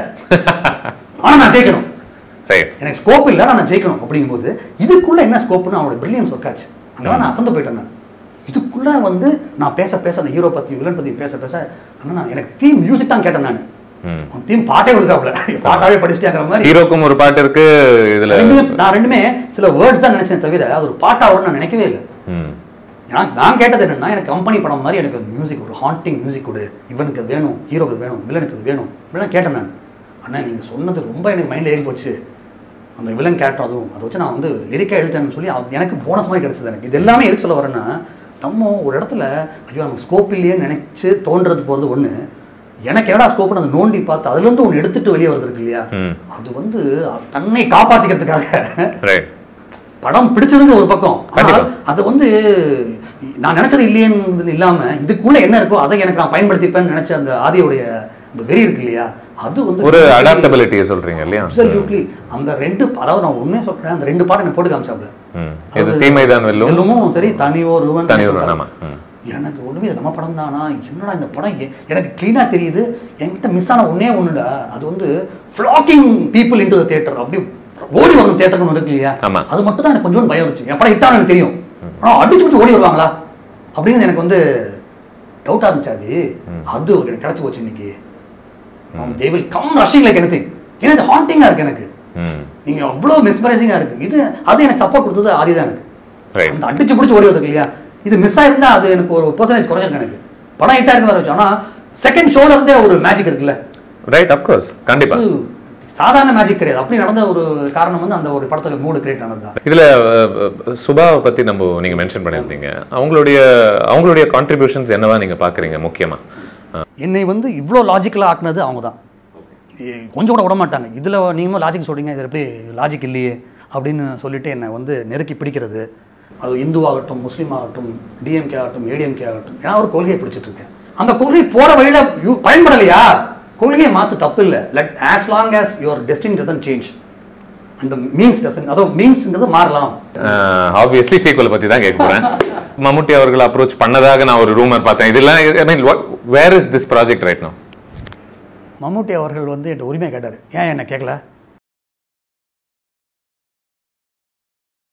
ஆனா நான் ஜெயிக்கணும் ரைட் எனக்கு ஸ்கோப் இல்லை நான் ஜெயிக்கணும் அப்படிங்கும்போது இதுக்குள்ள என்ன ஸ்கோப்னு அவனோட பிரில்லியன்ஸ் ஒர்க் ஆச்சு அங்கதான் நான் அசந்து போயிட்டேன் நான் இதுக்குள்ள வந்து நான் பேச பேச அந்த ஹீரோ பத்தி வில்லன் பத்தி பேச பேச அண்ணா எனக்கு தீம் மியூசிக் தான் கேட்டேன் நான் ம். அவன் தீம் பாட்டே கொடுக்காப்ல பாட்டாவே படிச்சுட்டாங்கிற மாதிரி ஹீரோக்கும் ஒரு பாட்டு இருக்கு இதுல ரெண்டுமே நான் ரெண்டுமே சில வேர்ட்ஸ் தான் நினைச்சேன் தவிர அது ஒரு பாட்டா வரும்னு நான் நினைக்கவே இல்லை ம் நான் நான் கேட்டது என்னன்னா எனக்கு கம்பெனி படம் மாதிரி எனக்கு மியூசிக் ஒரு ஹாண்டிங் மியூசிக் கொடு இவனுக்கு அது வேணும் ஹீரோக்கு அது வேணும் வில்லனுக்கு அது வேணும் இப்படிலாம் கேட்டேன் நான் அண்ணா நீங்கள் சொன்னது ரொம்ப எனக்கு மைண்டில் ஏறி போச்சு அந்த வில்லன் கேரக்டர் அதுவும் அதை வச்சு நான் வந்து லிரிக்காக எழுதிட்டேன்னு சொல்லி அது எனக்கு போனஸ் மாதிரி கிடச்சிது எனக்கு இது எல்லாமே எதுக்கு சொல்ல வரேன்னா நம்ம ஒரு இடத்துல ஐயோ நமக்கு ஸ்கோப் இல்லையே நினைச்சு தோன்றது போகிறது ஒன்று எனக்கு என்னடா ஸ்கோப்னு அதை நோண்டி பார்த்து அதுலேருந்து ஒன்று எடுத்துட்டு வெளியே வருது இருக்கு இல்லையா ம். அது வந்து தன்னை காப்பாற்றிக்கிறதுக்காக ரைட் படம் பிடிச்சதுங்க ஒரு பக்கம் கண்டிப்பா. ஆனால் அது வந்து நான் நினைச்சது இல்லையேன்னு இல்லாம இதுக்குள்ள என்ன இருக்கோ அதை எனக்கு நான் பயன்படுத்திப்பேன்னு நினைச்ச அந்த ஆதியோடைய அந்த வெறி இருக்கு இல்லையா அது வந்து ஒரு அடாப்டபிலிட்டியை சொல்றீங்க இல்லையா அப்சல்யூட்லி அந்த ரெண்டு அதாவது நான் உண்மையை சொல்றேன் அந்த ரெண்டு பாட்டு எனக்கு போட்டு காமிச்சாப்ல ம். இது தீமைதான் வெல்லும் வெல்லுமும் சரி தனியோர் தனி ஒரு ஆமா ம். எனக்கு ஒண்ணுமே இது நம்ம படம் தானா என்னடா இந்த படம் எ- எனக்கு க்ளீனா தெரியுது என்கிட்ட மிஸ் ஆன ஒண்ணே ஒண்ணுடா அது வந்து flocking people into the theatre அப்படி ஓடி வரும் தியேட்டர்னு ஒன்று இருக்கு இல்லையா ஆமா. அது மட்டும் தான் எனக்கு கொஞ்சம் பயம் இருந்துச்சு என் படம் ஹிட்டான எனக்கு தெரியும் ஆனா அடிச்சு பிடிச்சி ஓடி வருவாங்களா அப்படின்னு எனக்கு வந்து டவுட்டா இருந்துச்சு அது அது எனக்கு கிடைச்சு போச்சு இன்னைக்கு they will come rushing like anything ஏன்னா இது ஹாண்டிங்காக இருக்கு எனக்கு ம். நீங்க அவ்வளோ மிஸ்மரைசிங்காக இருக்கு இது அது எனக்கு சப்போர்ட் கொடுத்தது ஆதிதான் எனக்கு Right. அந்த அடிச்சு பிடிச்சி ஓடி வருது இல்லையா இது மிஸ் ஆயிருந்தா அது எனக்கு ஒரு பர்சன்டேஜ் குறைஞ்சிருக்கு எனக்கு படம் ஹிட்டாக இருக்கு வர வச்சு ஆனால் செகண்ட் ஷோல இருந்தே ஒரு மேஜிக் இருக்குல்ல ரைட் அஃப்கோர்ஸ் கண்டிப்பா அது சாதாரண மேஜிக் கிடையாது அப்படி நடந்த ஒரு காரணம் வந்து அந்த ஒரு படத்துல மூடு கிரியேட் ஆனது தான் இதுல அஹ், அஹ், சுபாவை பத்தி நம்ம நீங்க மென்ஷன் பண்ணியிருந்தீங்க அவங்களுடைய அவங்களுடைய கான்ட்ரிபியூஷன்ஸ் என்னவா நீங்க பாக்குறீங்க முக்கியமா என்னை வந்து இவ்வளோ லாஜிக்கலாக ஆக்குனது அவங்க தான் கொஞ்சம் கூட விட மாட்டாங்க இதில் நீங்களும் லாஜிக் சொல்றீங்க இதில் எப்படி லாஜிக் இல்லையே அப்படின்னு சொல்லிட்டு என்னை வந்து நெருக்கி பிடிக்கிறது அது இந்துவாகட்டும் முஸ்லீம் ஆகட்டும் டிஎம்கே ஆகட்டும் ஏடிஎம்கே ஆகட்டும் நான் ஒரு கொள்கையை பிடிச்சிட்டு இருக்கேன் அந்த கொள்கை போகிற வழியில் யூ பயன்படலையா கொள்கையை மாற்று தப்பு இல்லை let as long as your destination doesn't change அந்த மீன்ஸ் டசன் அதோ மீன்ஸ்ங்கிறது மாறலாம் ஆப்வியஸ்லி சீக்வல் பத்தி தான் கேட்க போறேன் மம்முட்டி அவர்கள் அப்ரோச் பண்ணதாக நான் ஒரு ரூமர் பார்த்தேன் இதெல்லாம் I mean where is this project right no Mammootty அவர்கள் வந்து என்கிட்ட உரிமை கேட்டார் ஏன் என்ன கேட்கல